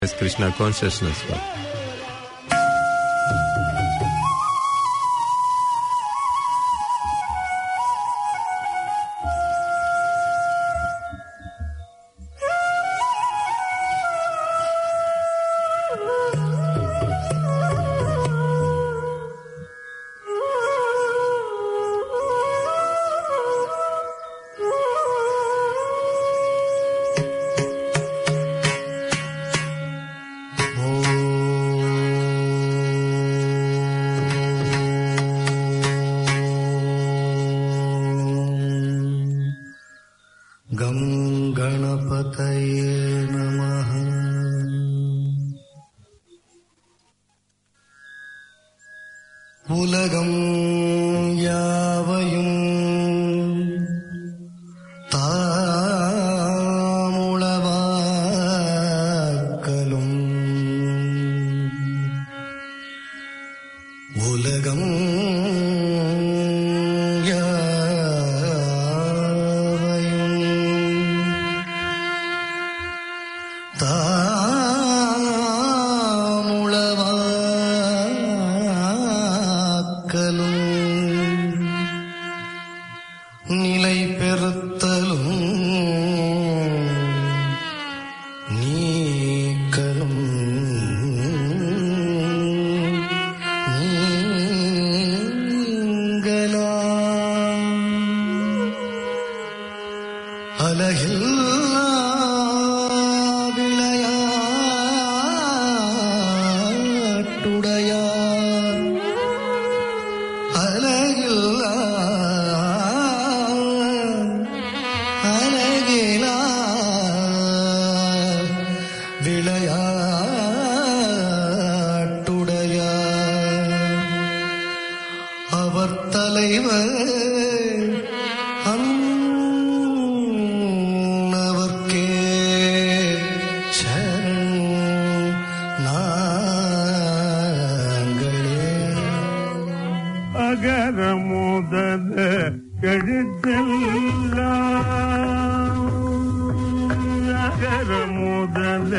as Krishna consciousness. गं गणपतये नमः உலகம் யாவையும் தாமுளவாக்கலும் உலகம் யாவையும் தாமுளவாக்கலும் நிலை பெறுத்தலும் நீக்கலும் நீங்களாம் அலகில்லா விளையாட்டுடையார் அலகில்லா அலகிலா விளையாட்டுடையார் அவர் தலைவர் அன்னவர்க்கே சரண் நாங்களே அகர முதல எழுத்தெல்லாம் அகர முதல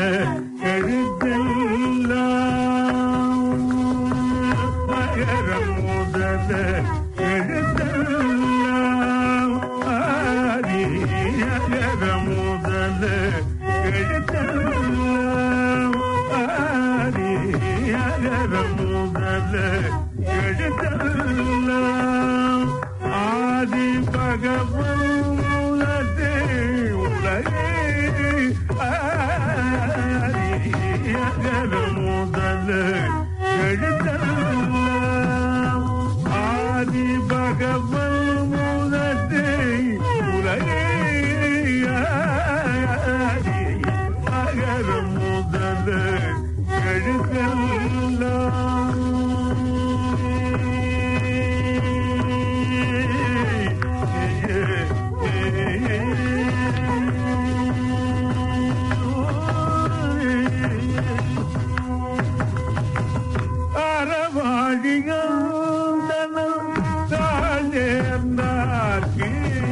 எழுத்தெல்லாம் அகர முதல எழுத்தெல்லாம் ஆதி அகர முதல எழுத்தெல்லாம் ஆதி அகர முதல எழுத்தெல்லாம் ஆதி பகவன் மூலத்தே உலகே ஆதி அகர முதல எழுத்தெல்லாம் ஆதி பகவன் மூலத்தே உலகே ஆதி அகர முதல அறவாழிகாந்தனம் தாழ்ந்தார்க்கு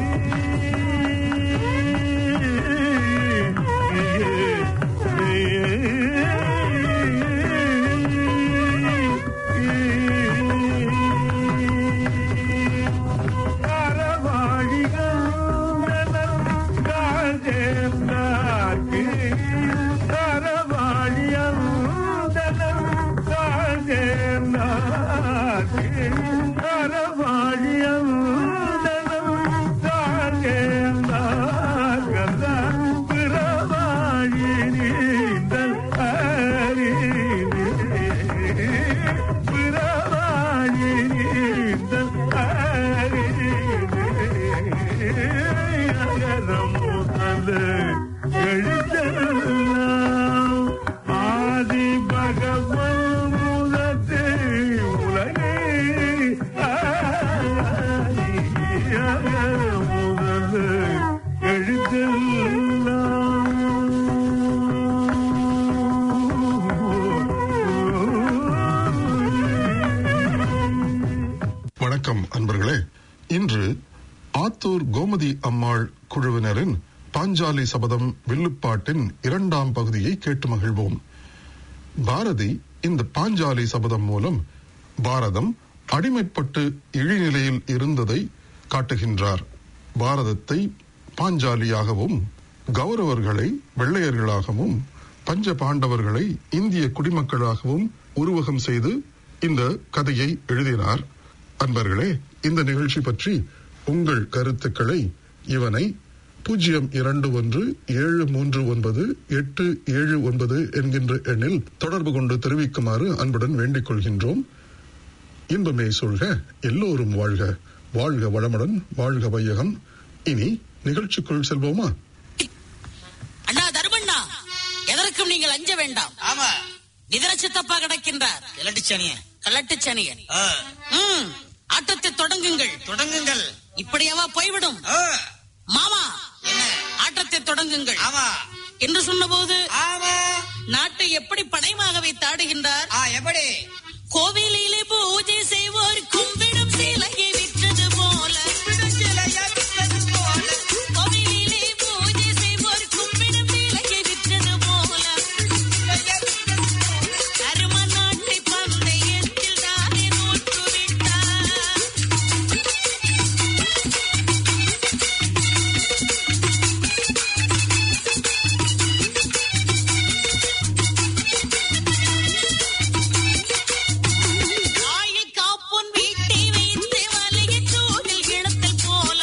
எழுதலாம் ஆதி பகவன் முதத்தே உலகே ஆதி முதல் எழுதலாம் வணக்கம் அன்பர்களே இன்று ஆத்தூர் கோமதி அம்மாள் குழுவினரின் பாஞ்சாலி சபதம் வில்லுப்பாட்டின் இரண்டாம் பகுதியை கேட்டு மகிழ்வோம் பாரதி இந்த பாஞ்சாலி சபதம் மூலம் பாரதம் அடிமைப்பட்டு இழிநிலையில் இருந்ததை காட்டுகின்றார் பாரதத்தை பாஞ்சாலியாகவும் கௌரவர்களை வெள்ளையர்களாகவும் பஞ்ச பாண்டவர்களை இந்திய குடிமக்களாகவும் உருவகம் செய்து இந்த கதையை எழுதினார் அன்பர்களே இந்த நிகழ்ச்சி பற்றி உங்கள் கருத்துக்களை இவனை பூஜ்ஜியம் இரண்டு ஒன்று ஏழு மூன்று ஒன்பது எட்டு ஏழு ஒன்பது என்கின்ற எண்ணில் தொடர்பு கொண்டு தெரிவிக்குமாறு அன்புடன் வேண்டிக் கொள்கின்றோம் இன்பமே சொல்க எல்லோரும் வாழ்க வாழ்க வளமுடன் வாழ்க வையகம் இனி நிகழ்ச்சிக்குள் செல்வோமா அண்ணா தருமண்ணா எதற்கும் நீங்கள் அஞ்ச வேண்டாம் ஆமா நிதர சித்தப்பா கிடக்கின்றார் இலட்டுச்சனிய கலட்டு சனியன் ம், ஆட்டத்தை தொடங்குங்கள் தொடங்குங்கள் இப்படியவா போய்விடும் ஆ, மாமா என்ன ஆட்டத்தை தொடங்குங்கள் ஆமா என்று சொன்னபோது ஆமா நாட்டை எப்படி படைமாக வைத்தாடுகின்றார் ஆ எப்படி கோவிலிலே பூஜை செய்வோர் கும்பிடும் சிலையை விற்றது போல கோவிலிலே பூஜை செய்வோர் கும்பிடும் சிலையை விற்றது போல அரும நாட்டை பந்தயத்தில் தானே நூற்று விட்டார் ஆயில் காப்போன் வீட்டை வைத்து வலையின் சூழில் இழத்தல் போல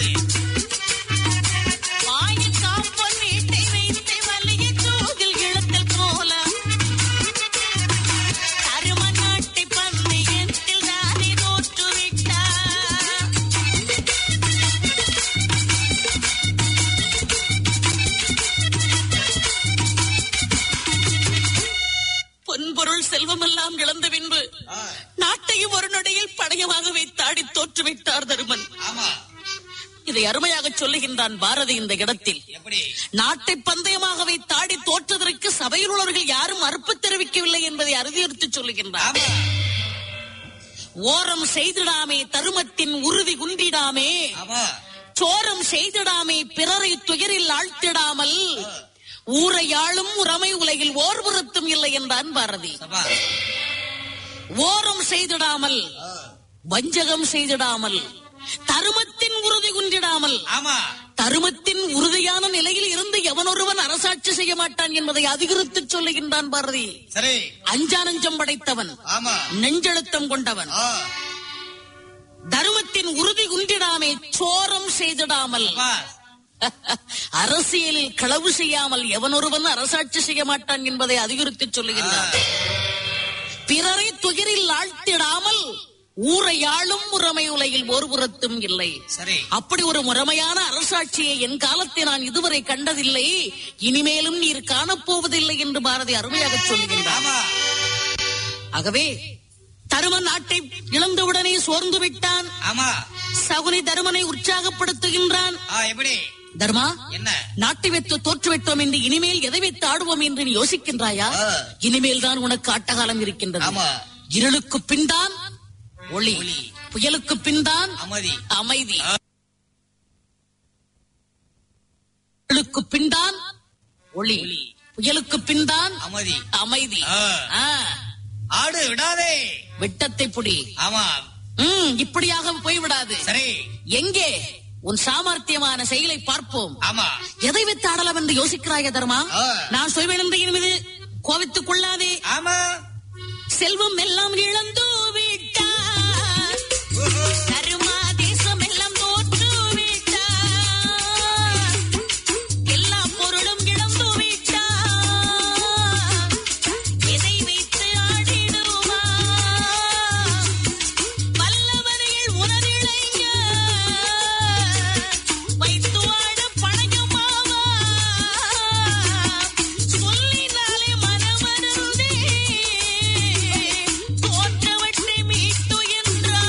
ஆயில் காப்போன் வீட்டை வைத்து வலையின் சூழில் இழத்தல் போல அரும நாட்டை பந்தயத்தில் தானே தோற்று விட்டார் பொன்பொருள் செல்வமெல்லாம் இழந்த பின்பு நாட்டையும் ஒரு நொடியில் படையமாக வைத்தாடி தோற்றுவிட்டார் தருமன் ஆமா இதை அருமையாக சொல்லுகின்றான் பாரதி இந்த இடத்தில் எப்படி நாட்டை பந்தயமாக வைத்தாடி தோற்றதற்கு சபையில் உள்ளவர்கள் யாரும் மறுப்பு தெரிவிக்கவில்லை என்பதை அறுதியறுத்து சொல்லுகின்றார் ஆமா ஓரம் செய்திடாமே தருமத்தின் உறுதி குன்றிடாமே ஆமா சோரம் செய்திடாமே பிறரை துயரில் ஆழ்த்திடாமல் ஊரை ஆளும் உறமை உலகில் ஓர்புறத்தும் இல்லை என்றான் பாரதி சபா ஓரம் செய்திடாமல் வஞ்சகம் செய்திடாமல் தருமத்தின் உறுதி குன்றிடாமல் ஆமா தருமத்தின் உறுதியான நிலையில் இருந்து எவனொருவன் அரசாட்சி செய்ய மாட்டான் என்பதை அதிகரித்து சொல்லுகின்றான் பாரதி சரி அஞ்சானஞ்சம் படைத்தவன் ஆமா நெஞ்செழுத்தம் கொண்டவன் ஆ தருமத்தின் உறுதி குன்றிடாமே சோரம் செய்திடாமல் சபா அரசியலில் களவு செய்யாமல் எவனொருவன் அரசாட்சி செய்ய மாட்டான் என்பதை அதிகரித்து சொல்லுகின்றான் பிறரை துயரில் ஆழ்த்திடாமல் ஊரை ஆளும் முறைமை உலகில் ஒருபுறத்தும் இல்லை சரி அப்படி ஒரு முறைமையான அரசாட்சியை என் காலத்தை நான் இதுவரை கண்டதில்லை இனிமேலும் நீர் காணப்போவதில்லை என்று பாரதி அருமையாக சொல்லுகின்றார் ஆமா ஆகவே தரும நாட்டை இழந்தவுடனே சோர்ந்து விட்டான் ஆமா சகுனி தருமனை உற்சாகப்படுத்துகின்றான் ஆ எப்படி தர்மா என்ன நாட்டை வைத்து தோற்றுவிட்டோம் என்று இனிமேல் எதை வைத்து ஆடுவோம் என்று நீ யோசிக்கின்றாயா ஆ. இனிமேல் தான் உனக்கு ஆட்டகாலம் இருக்கின்றது ஆமா இருளுக்கு பின்தான் ஒளி ஒளி. புயலுக்கு பின்தான் அமைதி அமைதி இருளுக்கு பின்தான் ஒளி ஒளி. புயலுக்கு பின்தான் அமைதி அமைதி ஆ. ஆ, ஆடு விடாதே விட்டத்தை புடி ஆமா ம் இப்படியாக போய்விடாது சரி எங்கே உன் சாமர்த்தியமான செயலை பார்ப்போம் ஆமா எதை வைத்து ஆடலாம் என்று யோசிக்கிறாய தர்மா ஆ. நான் சொல்வேன் என்று இனிமேது கோவித்துக் கொள்ளாதே ஆமா செல்வம் எல்லாம் இழந்து விட்டார் தருமா தேசம் எல்லாம் தோற்று விட்டார் எல்லா பொருளும் இழந்து விட்டார் எதை வைத்து ஆடிடுவார் வல்லவரையில் உணரிழைங்க வைத்து ஆட பழகுமாவா சொல்லினாலே மனமருந்தே தோற்றவற்றை மீட்டு என்றார்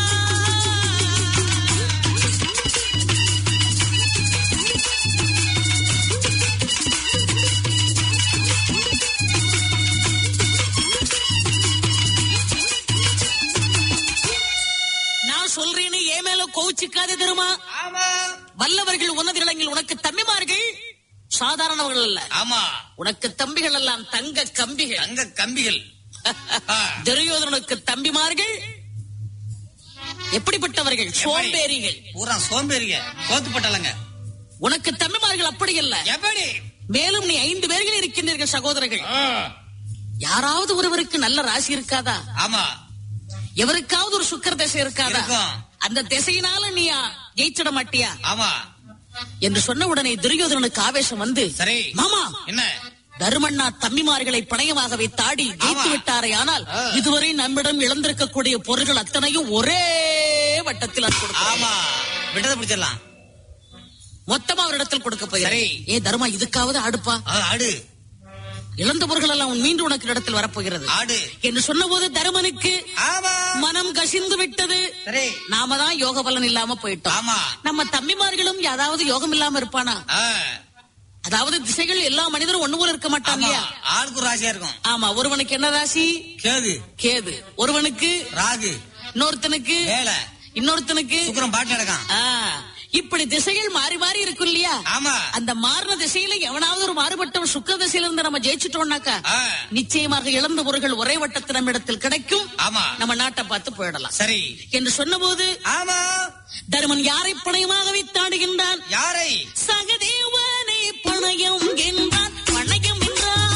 நான் சொல்றேன்னு ஏன் மேல கோவிச்சுக்காதே தருமா ஆமா வல்லவர்கள் உனதிலங்கில் உனக்கு தம்பிமார்கள் சாதாரணவர்கள் அல்ல ஆமா உனக்கு தம்பிகள் எல்லாம் தங்க கம்பிகள் தங்க கம்பிகள் ஆ. துரியோதனனுக்கு தம்பிமார்கள் எப்படிப்பட்டவர்கள் சோம்பேறிகள் பூரா சோம்பேறிங்க கோத்து பட்டலங்க உனக்கு தம்பிமார்கள் அப்படி அல்ல எப்படி மேலும் நீ ஐந்து பேர்கள் இருக்கின்றீர்கள் சகோதரர்கள் ஆ. யாராவது ஒருவருக்கு நல்ல ராசி இருக்காதா ஆமா எவருக்காவது ஒரு சுக்கர திசை இருக்காதா இருக்கும். அந்த திசையினால நீ ஜெயிச்சிட மாட்டியா ஆமா என்று சொன்ன உடனே துரியோதனனுக்கு ஆவேசம் வந்து சரி மாமா என்ன தருமண்ணா தம்பிமார்களை பணயமாக வைத்தாடி ஜெயித்து ஆமா. விட்டாரே ஆனால் ஆ. இதுவரை நம்மிடம் இழந்திருக்கக்கூடிய பொருள்கள் அத்தனையும் ஒரே வட்டத்தில் அது கொடுக்கிறோம். ஆமா விட்டதை பிடிச்சிடலாம் மொத்தமா அவரிடத்தில் கொடுக்க போகிறேன் சரி. ஏ தர்மா இதுக்காவது ஆடுப்பா ஆ, ஆடு இழந்த பொருள்கள் எல்லாம் உன் மீண்டும் உனக்கு இடத்தில் வரப்போகிறது ஆடு என்று சொன்னபோது தருமனுக்கு ஆமா மனம் கசிந்து விட்டது சரி நாம தான் யோக பலன் இல்லாம போயிட்டோம் ஆமா நம்ம தம்பிமார்களும் ஏதாவது யோகம் இல்லாம இருப்பானா ஆ, அதாவது திசைகள் எல்லா மனிதரும் ஒண்ணு போல இருக்க மாட்டான் ஆமா இல்லையா ஆளுக்கு ஒரு ராசியா இருக்கும் ஆமா ஒருவனுக்கு என்ன ராசி கேது கேது ஒருவனுக்கு ராகு இன்னொருத்தனுக்கு வேலை இன்னொருத்தனுக்கு சுக்கரம் பாட்டு நடக்கும் ஆ, இப்படி திசைகள் மாறி மாறி இருக்கும் இல்லையா ஆமா அந்த மாறின திசையில எவனாவது ஒரு மாறுபட்ட சுக்க திசையில இருந்து நம்ம ஜெயிச்சிட்டோம்னாக்கா ஆ, நிச்சயமாக இழந்த பொருள்கள் ஒரே வட்டத்தில் நம்ம இடத்தில் கிடைக்கும் ஆமா நம்ம நாட்டை பார்த்து போயிடலாம் சரி என்று சொன்னபோது ஆமா தருமன் யாரை பணயமாக வைத்தாடுகின்றான் யாரை சகதேவனை பணயம் என்றான் பணயம் என்றான்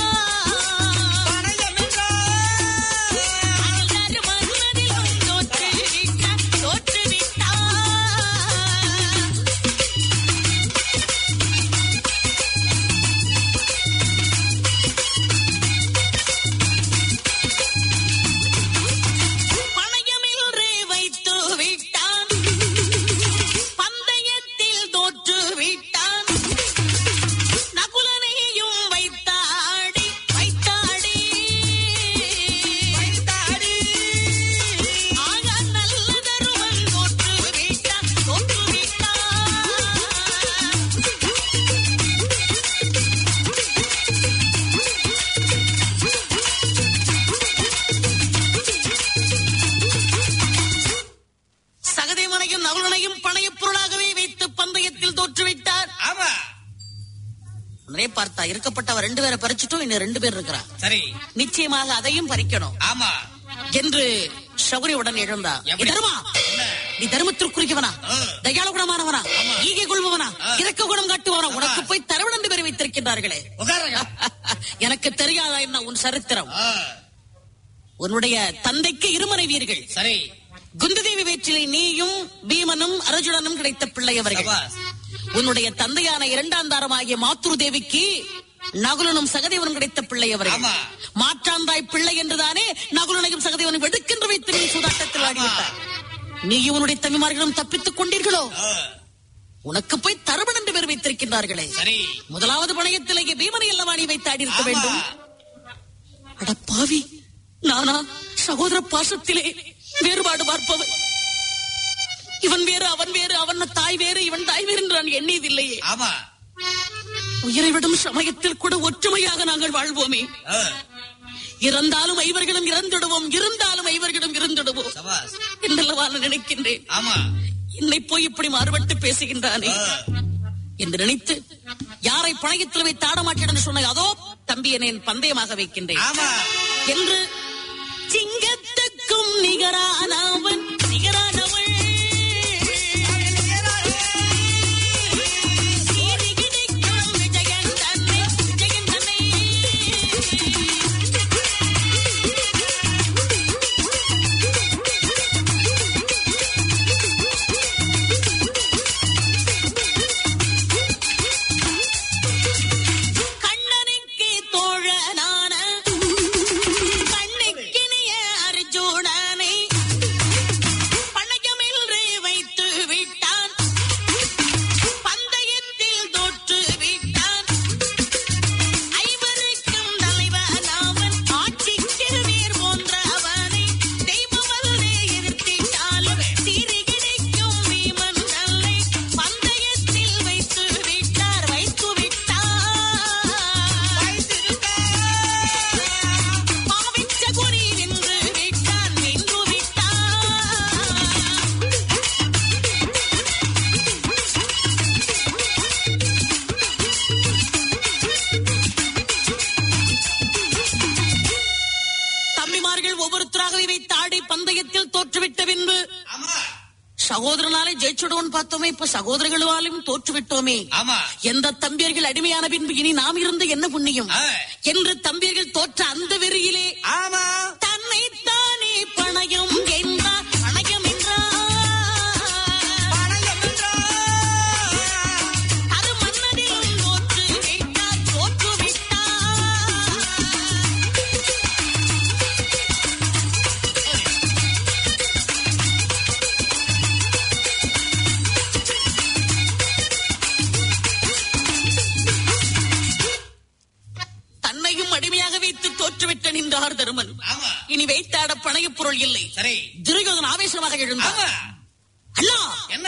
பணயம் என்றார். மன்னதிலும் தோற்றுவிட்டான், தோற்றுவிட்டான். பணயமில்றே வைத்து விட்டான் பந்தயத்தில் தோற்று விட்டான் நகுலனையும் வைத்தாடி வைத்தாடி வைத்தாடி ஆக நல்ல தருவன் தோற்று விட்டான் தோற்று விட்டான் சகதேவனையும் நகுலனையும் பணையப் பொருளாகவே வைத்து பந்தயத்தில் தோற்றுவிட்டார் ஆமா உடனே பார்த்தா இருக்கப்பட்டவ ரெண்டு பேரை பறிச்சுட்டோம் இன்னும் ரெண்டு பேர் இருக்கிறா சரி நிச்சயமாக அதையும் பறிக்கணும் ஆமா என்று சௌரியுடன் எழுந்தா எப்படி? தருமா என்ன? நீ தர்மத்திற்குரியவனா ஆ. தயாள குணமானவனா ஆமா. ஈகை கொள்பவனா ஆ. இறக்க குணம் காட்டுவனா ஆமா. உனக்கு போய் தரவணந்து பேர் வைத்திருக்கின்றார்களே உட்காருங்க எனக்கு தெரியாதா என்ன உன் சரித்திரம் ஆ, உன்னுடைய தந்தைக்கு இரு மனைவியர்கள் சரி குந்ததேவி வேற்றிலை நீயும் பீமனும் அர்ஜுனனும் கிடைத்த பிள்ளையவர்கள் சபாஸ். உன்னுடைய தந்தையான இரண்டாம் தாரமாகிய மாத்ரு தேவிக்கு நகுலனும் சகதேவனும் கிடைத்த பிள்ளையவர்கள் ஆமா. மாற்றாந்தாய் பிள்ளை என்றுதானே நகுலனையும் சகதேவனும் வெடுக்கென்று வைத்து நீ சூதாட்டத்தில் ஆமா. ஆடிவிட்டார் நீ உன்னுடைய தம்பிமார்களும் தப்பித்துக் கொண்டீர்களோ ஆ, உனக்கு போய் தருமன் என்று பேர் வைத்திருக்கின்றார்களே சரி முதலாவது பணையத்திலேயே பீமனை அல்லவா நீ வைத்து ஆடி இருக்க ஆமா. வேண்டும் அட பாவி நானா சகோதர பாசத்திலே வேறுபாடு பார்ப்பவன் இவன் வேறு அவன் வேறு அவன் தாய் வேறு இவன் தாய் வேறு என்று நான் எண்ணியதில்லையே ஆமா உயிரை விடும் சமயத்தில் கூட ஒற்றுமையாக நாங்கள் வாழ்வோமே ஆ, இறந்தாலும் ஐவர்களும் இறந்துடுவோம் இருந்தாலும் ஐவர்களும் இருந்துடுவோம் சபாஸ் என்றல்லவா நான் நினைக்கின்றேன் ஆமா என்னை போய் இப்படி மாறுபட்டு பேசுகின்றானே ஆ, என்று நினைத்து யாரை பணயத்தில் வைத்து ஆட மாட்டேன் என்று சொன்ன அதோ தம்பி என்னை என் பந்தயமாக வைக்கின்றேன் ஆமா என்று சிங்கத்துக்கும் நிகரானவன் நிகரானவள் சீரிகிடிக்கும் விஜயன் தன்னை, விஜயன் தன்னை. கண்ணனுக்கு தோழனான கண்ணுக்கினிய அர்ஜுனனை தம்பிமார்கள் ஒவ்வொருத்தராகவே வைத்து ஆடி பந்தயத்தில் தோற்றுவிட்ட பின்பு ஆமா சகோதரனாலே ஜெயிச்சுடுவோம் பார்த்தோமே இப்ப சகோதரர்களாலும் தோற்றுவிட்டோமே ஆமா எந்த தம்பியர்கள் அடிமையான பின்பு இனி நாம் இருந்து என்ன புண்ணியம் ஆ. என்று தம்பியர்கள் தோற்ற அந்த வெறியிலே ஆமா தன்னைத்தானே பணயம் என்றார் பணயம் என்றார் பணயம் என்றார். அது மன்னரில் தோற்று விட்டார் தோற்று விட்டார் தன்னையும் அடிமையாக வைத்து தோற்றுவிட்ட நின்றார் தருமன் ஆமா இனி வைத்தாட பணையப் பொருள் இல்லை சரி துரியோதன் ஆவேசமாக எழுந்தார் ஆமா அண்ணா என்ன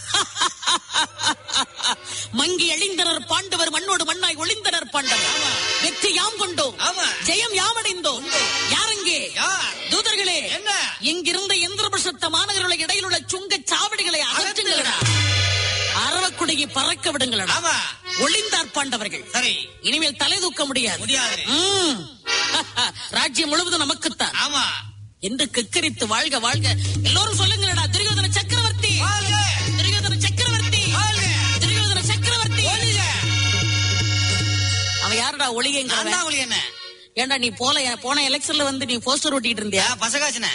மங்கி எழிந்தனர் பாண்டவர் மண்ணோடு மண்ணாய் ஒளிந்தனர் பாண்டவர் ஆமா. வெற்றி யாம் கொண்டோம் ஆமா. ஜெயம் யாம் அடைந்தோம் யாரெங்கே யார் தூதர்களே என்ன? இங்கிருந்த இந்திரபிரசத்த மாநகருடைய இடையில் உள்ள சுங்கச் சாவடிகளை அகற்றுங்களடா அரவக்குடையை பறக்க விடுங்களடா ஆமா ஒளிந்தார் பாண்டவர்கள் சரி இனிமேல் தலை தூக்க முடியாது முடியாது ம். ராஜ்யம் முழுவதும் நமக்குத்தான் ஆமா என்று கிக்கரித்து வாழ்க வாழ்க எல்லோரும் சொல்லுங்களடா துரியோதன சக்கரவர்த்தி வாழ்க துரியோதன சக்கரவர்த்தி வாழ்க துரியோதன சக்கரவர்த்தி ஒளிக அவன் யாருடா நான் ஒளிகைங்கிற தான் ஒளி என்ன ஏன்டா நீ போல போன எலெக்ஷன்ல வந்து நீ போஸ்டர் ஒட்டிட்டு இருந்தியா பசகாச்சின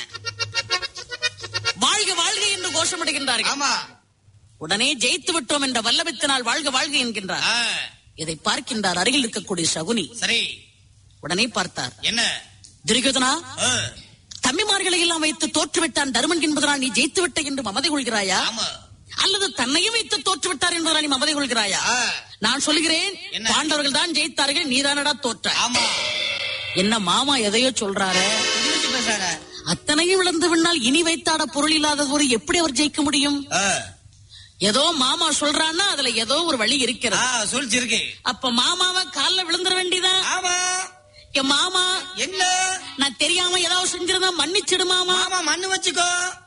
வாழ்க வாழ்க என்று கோஷமிடுகின்றார்கள் ஆமா உடனே ஜெயித்து விட்டோம் என்ற வல்லபத்தினால் வாழ்க வாழ்க என்கின்றார் ஆ, இதை பார்க்கின்றார் அருகில் இருக்கக்கூடிய சகுனி சரி உடனே பார்த்தார் என்ன துரியோதனா ஆ, தம்பிமார்களை எல்லாம் வைத்து தோற்றுவிட்டான் தருமன் என்பதனால் நீ ஜெயித்து விட்ட என்று மமதை கொள்கிறாயா ஆமா அல்லது தன்னையும் வைத்து தோற்றுவிட்டார் என்பதனால் நீ மமதை கொள்கிறாயா ஆ, நான் சொல்கிறேன் என்ன? பாண்டவர்கள் தான் ஜெயித்தார்கள் நீதானடா தோற்றாய் ஆமா என்ன மாமா எதையோ சொல்றாரு இது வச்சு பேசுறாங்க அத்தனையும் இழந்து விண்ணால் இனி வைத்தாட பொருள் இல்லாதது ஒரு எப்படி அவர் ஜெயிக்க முடியும் ஆ, ஏதோ மாமா சொல்றான்னா அதுல ஏதோ ஒரு வழி ஆ, இருக்கிறது சொல்லிச்சிருக்கு அப்ப மாமாவை கால்ல விழுந்துட வேண்டியதான் ஆமா என் மாமா என்ன நான் தெரியாம ஏதாவது செஞ்சிருந்தா மன்னிச்சிடு மாமா ஆமா மண்ணு வச்சுக்கோ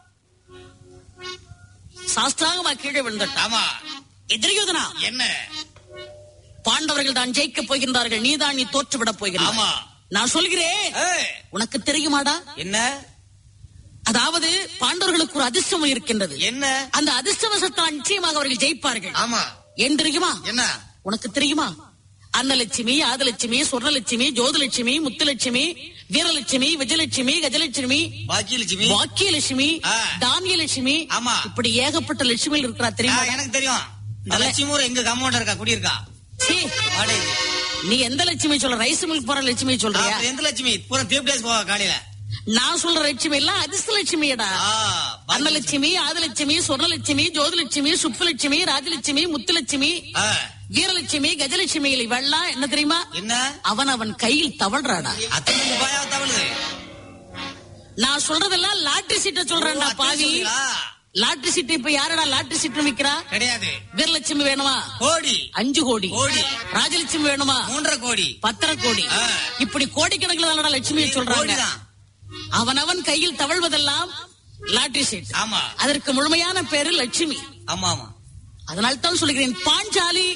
சாஸ்திராங்கமா கீழே விழுந்துட்டான் ஆமா எதிரியோதனா என்ன பாண்டவர்கள் தான் ஜெயிக்க போகின்றார்கள் நீதான் நீ தோற்று விட போகிறாய் ஆமா நான் சொல்கிறேன் ஏய், உனக்கு தெரியுமாடா என்ன அதாவது பாண்டவர்களுக்கு ஒரு அதிர்ஷ்டம் இருக்கின்றது என்ன அந்த அதிர்ஷ்டவசத்தால் நிச்சயமாக அவர்கள் ஜெயிப்பார்கள் ஆமா ஏன் தெரியுமா என்ன உனக்கு தெரியுமா அன்னலட்சுமி ஆதலட்சுமி சொர்ணலட்சுமி ஜோதிலட்சுமி முத்துலட்சுமி வீரலட்சுமி விஜயலட்சுமி கஜலட்சுமி பாக்கியலட்சுமி வாக்கியலட்சுமி ஆ. தானியலட்சுமி ஆமா. இப்படி ஏகப்பட்ட லட்சுமிகள் இருக்கிறா ஆ, தெரியுமா எனக்கு தெரியும் இந்த அல்ல. லட்சுமி ஊர் எங்க கம்மௌண்ட் இருக்கா குடியிருக்கா சீ, வாடகை நீ எந்த லட்சுமி சொல்ற ரைஸ் மில்க் போற லட்சுமி சொல்றியா அப்புறம் எந்த லட்சுமி பூரா தீப் டேஸ் போவா காலையில நான் சொல்ற லட்சுமி எல்லாம் அதிர்ஷ்ட லட்சுமியடா ஆ, பாக்கியலட்சுமி. அன்னலட்சுமி ஆதலட்சுமி சொர்ணலட்சுமி ஜோதிலட்சுமி சுப்புலட்சுமி ராஜலட்சுமி முத்துலட்சுமி ஆ, வீரலட்சுமி கஜலட்சுமி இவெல்லாம் என்ன தெரியுமா என்ன அவன் அவன் கையில் தவழ்றாடா அத்தனை ரூபாயா தவழுது நான் சொல்றதெல்லாம் லாட்டரி சீட்டை சொல்றேன்டா ஓ, பாவி அத்தனை சொல்றீங்களா? லாட்டரி சீட்டு இப்ப யாரடா லாட்டரி சீட்டு விக்கிறா கிடையாது வீரலட்சுமி வேணுமா கோடி அஞ்சு கோடி கோடி. ராஜலட்சுமி வேணுமா மூன்றரை கோடி பத்தரை கோடி ஆ. இப்படி கோடிக்கணக்கில் தானடா லட்சுமியை சொல்றாங்க கோடிதான் அவனவன் கையில் தவழ்வதெல்லாம் லாட்டரி சீட் ஆமா அதற்கு முழுமையான பேரு லட்சுமி ஆமா ஆமா அதனால் தான் சொல்கிறேன் பாஞ்சாலி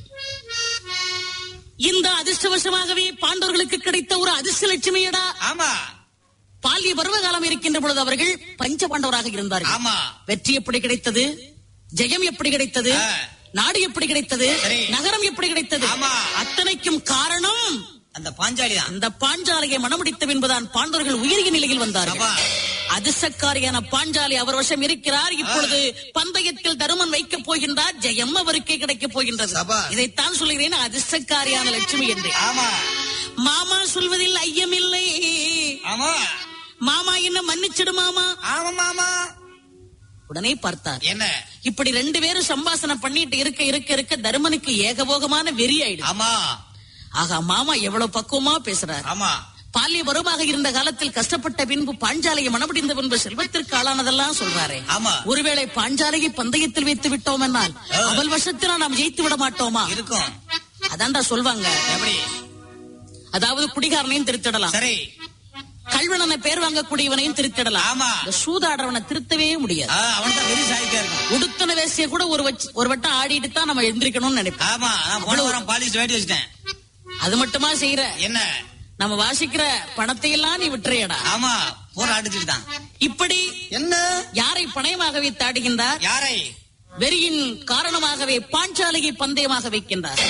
இந்த அதிர்ஷ்டவசமாகவே பாண்டவர்களுக்கு கிடைத்த ஒரு அதிர்ஷ்ட லட்சுமியடா ஆமா பால்ய பருவகாலம் இருக்கின்ற பொழுது அவர்கள் பஞ்ச பாண்டவராக இருந்தார்கள் ஆமா வெற்றி எப்படி கிடைத்தது ஜெயம் எப்படி கிடைத்தது ஆ. நாடு எப்படி கிடைத்தது சரி. நகரம் எப்படி கிடைத்தது ஆமா. அத்தனைக்கும் காரணம் அந்த பாஞ்சாலி தான் அந்த பாஞ்சாலையை மனமுடித்த பின்புதான் பாண்டவர்கள் உயரிய நிலையில் வந்தார்கள் சபா. அதிர்ஷ்டக்காரியான பாஞ்சாலி அவர் வசம் இருக்கிறார் இப்பொழுது பந்தயத்தில் தருமன் வைக்கப் போகின்றார் ஜெயம் அவருக்கே கிடைக்கப் போகின்றது சபா. இதைத்தான் சொல்கிறேன் அதிர்ஷ்டக்காரியான லட்சுமி என்று ஆமா மாமா சொல்வதில் ஐயமில்லை ஆமா மாமா என்ன மன்னிச்சிடு மாமா ஆமா மாமா உடனே பார்த்தார் என்ன இப்படி ரெண்டு பேரும் சம்பாசனம் பண்ணிட்டு இருக்க இருக்க இருக்க தருமனுக்கு ஏகபோகமான வெறி ஆயிடும் ஆமா ஆகா மாமா எவ்வளவு பக்குவமா பேசுறார் ஆமா பால்ய பருவமாக இருந்த காலத்தில் கஷ்டப்பட்ட பின்பு பாஞ்சாலையை மனமுடிந்த பின்பு செல்வத்திற்கு ஆளானதெல்லாம் சொல்றாரே ஆமா. ஒருவேளை பாஞ்சாலையை பந்தயத்தில் வைத்து விட்டோம் என்னால் ஆ. அவள் வசத்தினால் நாம் ஜெயித்து விட மாட்டோமா இருக்கும் அதான்டா சொல்வாங்க எப்படி அதாவது குடிகாரனையும் திருத்திடலாம் சரி கல்வனனை பேர் வாங்கக்கூடியவனையும் திருத்திடலாம் ஆமா. இந்த சூதாடுறவனை திருத்தவே முடியாது அவன் தான் வெறி சாதிக்கா இருக்கும் உடுத்தன வேசிய கூட ஒரு வச்சு- ஒரு வட்டம் ஆடிட்டு தான் நம்ம எந்திரிக்கணும்னு நினைப்போம் ஆமா நான் போன வாரம் பாலிஷ் வேட்டி வச்சிட்டேன் அது மட்டுமா செய்யற என்ன நம்ம வாசிக்கிற பணத்தை எல்லாம் நீ விட்டுறியடா ஆமா போற அடிச்சுட்டு தான் இப்படி என்ன யாரை பணயமாக வைத்தாடுகின்றார் யாரை வெறியின் காரணமாகவே பாஞ்சாலியை பந்தயமாக வைக்கின்றார்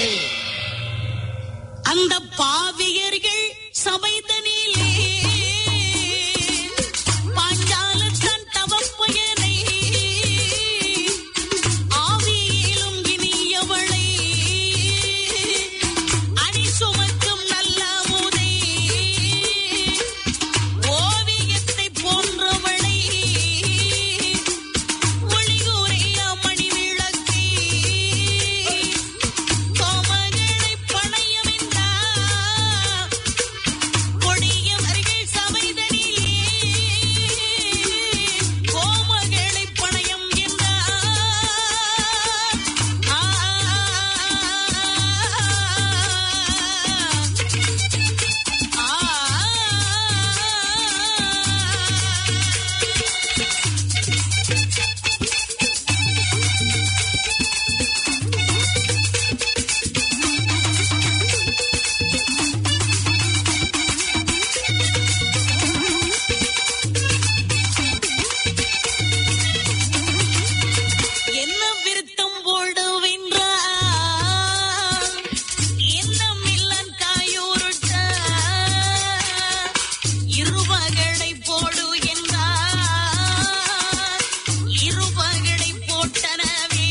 அந்த பாவியர்கள் சமைதனிலே பாஞ்சாலத்தன் தவப்பயனை ஆவியிலும் இனியவளை அணி சுமக்கும் நல்ல முதை ஓவியத்தை போன்றவளை ஒளிகுறைய மணி விளக்கி கோமகளை பணையமென்றார் கொடியவர்கள் சபைதனிலே கோமகளை பணையம் என்றார் ஆ என்ன விருத்தம் போடுவென்றார் என்ன மில்லன் காயூருட்ட இருவகளை போடு என்றார் இருவகளை போட்டனவே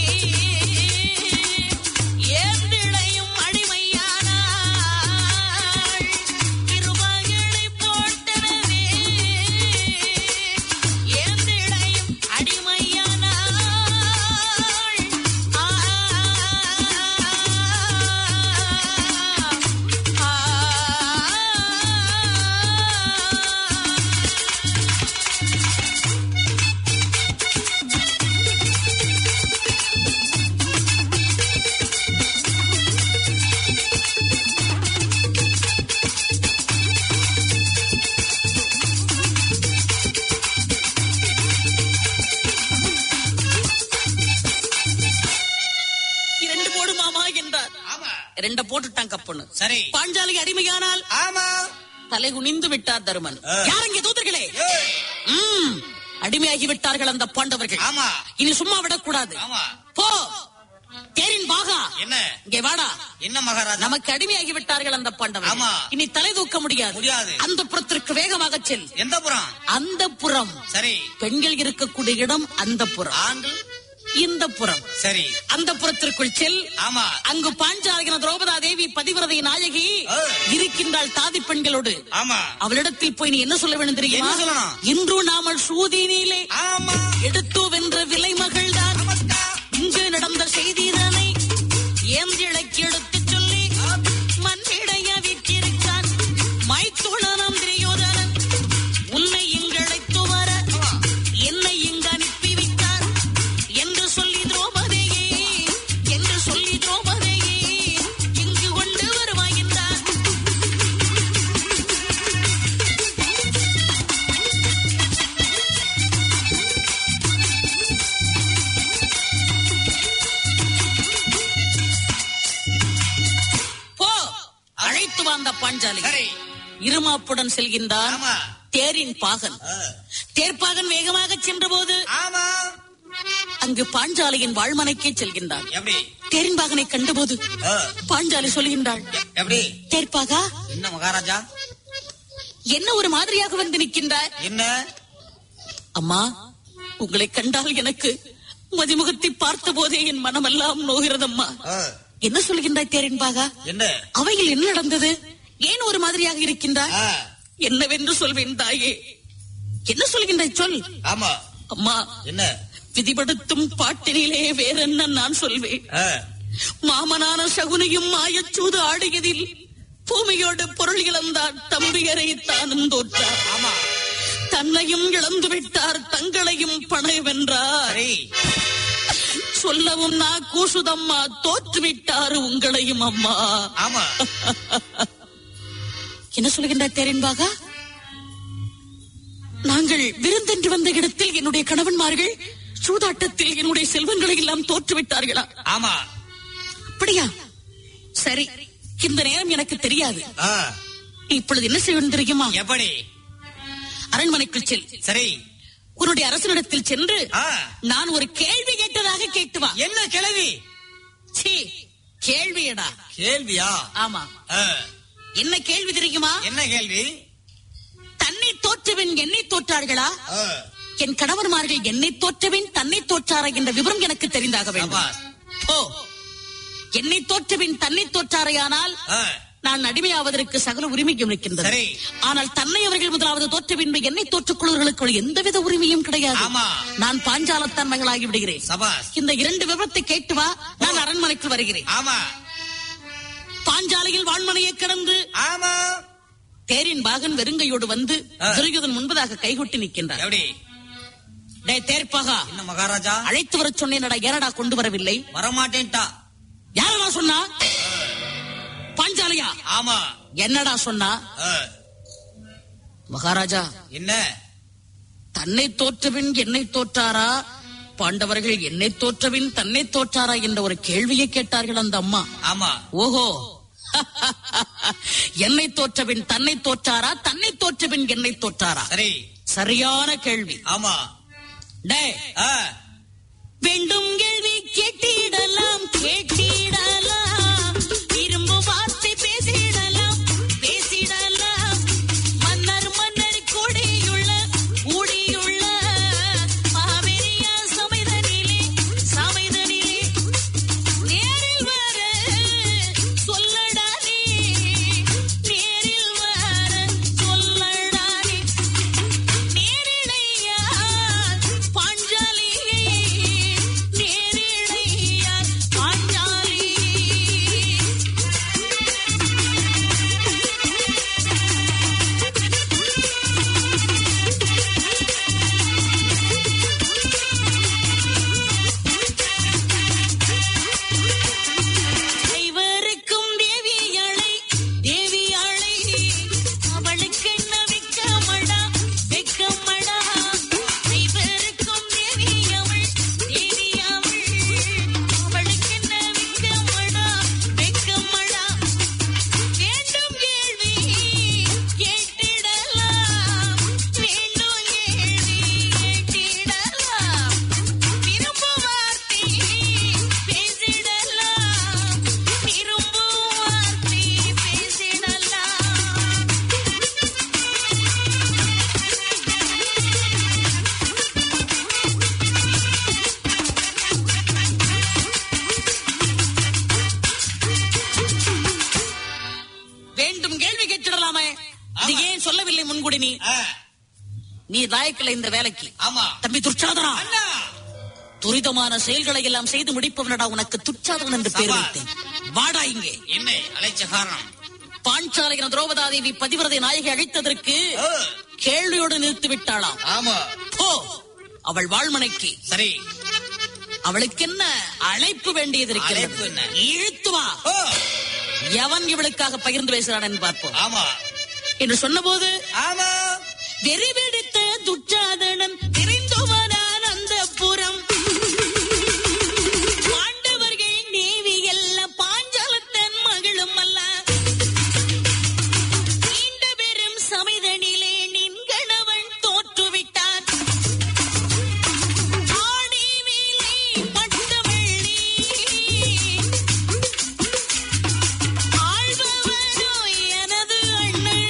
ஏந்திழையும் அடிமையானாள் இருவகளை போட்டனவே ஏந்திழையும் அடிமையானாள் ஆ இரண்டு போடு மாமா என்றார் ஆமா ரெண்ட போட்டுட்டான் கப்புன்னு சரி பாஞ்சாலி அடிமையானால் ஆமா தலை குனிந்து விட்டார் தருமன் ஆ. யார் இங்கே தூதர்களே ஏய், ம், அடிமையாகி விட்டார்கள் அந்த பாண்டவர்கள் ஆமா இனி சும்மா விடக்கூடாது ஆமா போ தேரின் பாகா என்ன இங்கே வாடா என்ன மகாராஜா நமக்கு அடிமையாகி விட்டார்கள் அந்த பாண்டவர்கள் ஆமா. இனி தலை தூக்க முடியாது முடியாது. அந்த புறத்திற்கு வேகமாக செல் எந்த புறம் அந்த புறம் சரி பெண்கள் இருக்கக்கூடிய இடம் அந்த புறம் ஆண்கள் இந்த புறம் சரி அந்த புறத்திற்குள் செல் ஆமா அங்கு பாஞ்சாலின திரௌபதா தேவி பதிவிரதை நாயகி ஆ. இருக்கின்றாள் தாதி பெண்களோடு ஆமா அவளிடத்தில் போய் நீ என்ன சொல்ல வேண்டும் தெரியுமா என்ன சொல்லணும்? இன்று நாமல் சூதினிலே ஆமா எடுத்து வென்ற விலை மகள்தான் நமஸ்கா இங்கு நடந்த செய்திதனை ஏந்திழைக்கு எடுத்துச் சொல்லி மண்ணிடைய விட்டிருக்கான் மைத்துளனம் திரியோதனன் உன்னை இங்கழைத்து வர என்னை இங்கு அனுப்பி வைத்தார் என்று சொல்லி திரௌபதியே என்று சொல்லி திரௌபதியே இங்கு கொண்டு வருவாய் என்றார் போ அழைத்து வந்த பாஞ்சாலி சரி இருமாப்புடன் செல்கின்றான் ஆமா தேரின் பாகன் ஆ. தேர்ப்பாகன் வேகமாக சென்றபோது ஆமா அங்கு பாஞ்சாலியின் வாழ்மனைக்கே செல்கின்றான் எப்படி தேரின் பாகனை கண்டபோது ஆ. பாஞ்சாலி சொல்கின்றாள் எ- எப்படி தேர்ப்பாகா என்ன மகாராஜா என்ன ஒரு மாதிரியாக வந்து நிற்கின்றாய் என்ன அம்மா உங்களை கண்டால் எனக்கு மதிமுகத்தை பார்த்த போதே என் மனமெல்லாம் நோகிறதம்மா ஆ. என்ன சொல்கின்றாய் தேரின் பாகா என்ன அவையில் என்ன நடந்தது ஏன் ஒரு மாதிரியாக இருக்கின்றாய் ஆ. என்னவென்று சொல்வேன் தாயே என்ன சொல்கின்றாய் சொல் ஆமா அம்மா என்ன விதிபடுத்தும் பாட்டினிலே வேறென்ன நான் சொல்வேன் ஆ. மாமனான சகுனியும் மாயச்சூது ஆடியதில் பூமியோடு பொருள் இழந்தார் தம்பியரை தானும் தோற்றார் ஆமா தன்னையும் இழந்து விட்டார் தங்களையும் பணை வென்றார் சரி சொல்லவும் நான் கூசுதம்மா தோற்றுவிட்டார் உங்களையும் அம்மா ஆமா என்ன சொல்கின்றார் தேரின்பாகா நாங்கள் விருந்தென்று வந்த இடத்தில் என்னுடைய கணவன்மார்கள் சூதாட்டத்தில் என்னுடைய செல்வங்களை எல்லாம் தோற்றுவிட்டார்களா ஆமா அப்படியா சரி இந்த நேரம் எனக்கு தெரியாது ஆ. இப்பொழுது என்ன செய்ய வேண்டும் தெரியுமா எப்படி அரண்மனைக்குள் செல் சரி உன்னுடைய அரசனிடத்தில் சென்று ஆ, நான் ஒரு கேள்வி கேட்டதாக கேட்டு வா என்ன கிளவி சீ, கேள்வியடா கேள்வியா ஆமா ஆ, என்ன கேள்வி தெரியுமா என்ன கேள்வி தன்னை தோற்றவன் என்னை தோற்றார்களா ஆ, என் கணவன்மார்கள் என்னை தோற்றவன் தன்னை தோற்றாரா என்ற விவரம் எனக்கு தெரிந்தாக வேண்டும் சபாஸ். ஓ என்னை தோற்றவன் தன்னை தோற்றாரையானால் ஆ, நான் அடிமையாவதற்கு சகல உரிமையும் இருக்கின்றது சரி. ஆனால் தன்னை அவர்கள் முதலாவது தோற்ற பின்பு என்னை தோற்றுக் கொள்வர்களுக்கு எந்தவித உரிமையும் கிடையாது ஆமா. நான் பாஞ்சாலத்தான் மகளாகி விடுகிறேன் சபாஸ் இந்த இரண்டு விவரத்தை கேட்டு வா நான் அரண்மனைக்கு வருகிறேன் ஆமா பாஞ்சாலையில் வாழ்மனையை கடந்து ஆமா தேரின் பாகன் வெறுங்கையோடு வந்து ஆ. துரியோதன் முன்பதாக கைகொட்டி நிற்கின்றார் எப்படி டே தேர்ப்பாகா என்ன மகாராஜா அழைத்து வரச் சொன்னேனடா ஏனடா கொண்டு வரவில்லை வரமாட்டேன்ட்டா யாரடா சொன்னா பாஞ்சாலையா ஆமா என்னடா சொன்னா ஆ, மகாராஜா என்ன தன்னை தோற்றவின் என்னை தோற்றாரா பாண்டவர்கள் என்னை தோற்றவின் தன்னை தோற்றாரா என்ற ஒரு கேள்வியை கேட்டார்கள் அந்த அம்மா ஆமா ஓஹோ என்னை தோற்றவின் தன்னை தோற்றாரா தன்னை தோற்றவின் என்னை தோற்றாரா சரி சரியான கேள்வி ஆமா டே ஆ, வேண்டும் கேள்வி கேட்டிடலாம் கேட்டிடலாம் விரும்பு வார்த்தை பேசிடலாம் பேசிடலாம் மன்னர் மன்னர் கூடியுள்ள கூடியுள்ள மாபெரிய சமைதனிலே சமைதனிலே நேரில் வர சொல்லடா நீ நேரில் வர சொல்லடா நீ நேரிழையார் பாஞ்சாலியை நேரிழையார் பாஞ்சாலி ஐவருக்கும் தேவியளை தேவியளை அவளுக்கு என்ன வெக்கமடா வெக்கமடா ஐவருக்கும் தேவியவள் தேவியவள் அவளுக்கு என்ன வெக்கமடா வெக்கமடா வேண்டும் கேள்வி கேட்டிடலாம் வேண்டும் கேள்வி கேட்டிடலாம் விரும்பு வார்த்தை பேசிடலாம் விரும்பு வார்த்தை பேசிடலாம் வேண்டும் கேள்வி கேட்டிடலாமே இது ஏன் சொல்லவில்லை முன்கூடி நீ ஆ, நீ லாயக்கில்லை இந்த வேலைக்கு ஆமா தம்பி துர்ச்சாதனா அண்ணா துரிதமான செயல்களை எல்லாம் செய்து முடிப்பவனடா உனக்கு துச்சாதவன் என்று பேர் சபா. வைத்தேன் வாடா இங்கே என்ன அழைச்ச காரணம் பாஞ்சாலையின் திரௌபதாதேவி பதிவிரதை நாயகி அழைத்ததற்கு ஆ, கேள்வியோடு நிறுத்தி விட்டாளாம் ஆமா போ அவள் வாழ்மனைக்கு சரி அவளுக்கு என்ன அழைப்பு வேண்டியது அழைப்பு இருக்கிறது என்ன? இழுத்து வா ஓ, எவன் இவளுக்காக பகிர்ந்து பேசுகிறான் என்று பார்ப்போம் ஆமா என்று சொன்னபோது ஆமா வெறிபிடித்த துச்சாதனன் தெரிந்துவனான் அந்த புறம் பாண்டவர்கள் நேவி எல்லாம் பாஞ்சாலத்தன் மகளும் அல்ல நீண்ட பெரும் சமைதனிலே நின் கணவன் தோற்றுவிட்டான் ஆடி வேலை பட்ட வெள்ளி ஆள்பவனோ எனது அண்ணன்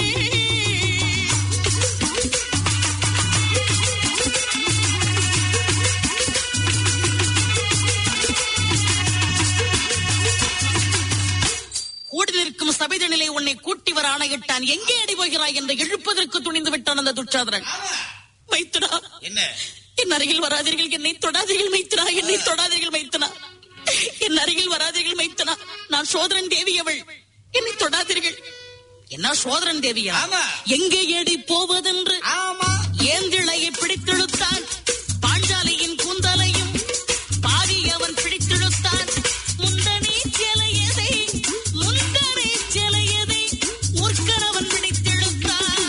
கூடி நிற்கும் சபைதனிலே உன்னை கூட்டி வர ஆணையிட்டான் எங்கே அடி போகிறாய் என்று இழுப்பதற்கு துணிந்து விட்டான் அந்த துச்சாதரன் மைத்துனா என்ன என் அருகில் வராதீர்கள் என்னை தொடாதீர்கள் மைத்துனா என்னை தொடாதீர்கள் மைத்துனா என் அருகில் வராதீர்கள் மைத்துனா நான் சோதரன் தேவி அவள் என்னை தொடாதீர்கள் என்ன சோதரன் தேவியா ஆமா. எங்கே ஏடி போவதென்று ஆமா ஏந்திழையை பிடித்திழுத்தான் பாஞ்சாலியின் கூந்தலையும் பாதி அவன் பிடித்திழுத்தான் முந்தனே சிலையதை முந்தனே சிலையதை முற்கனவன் பிடித்திழுத்தான்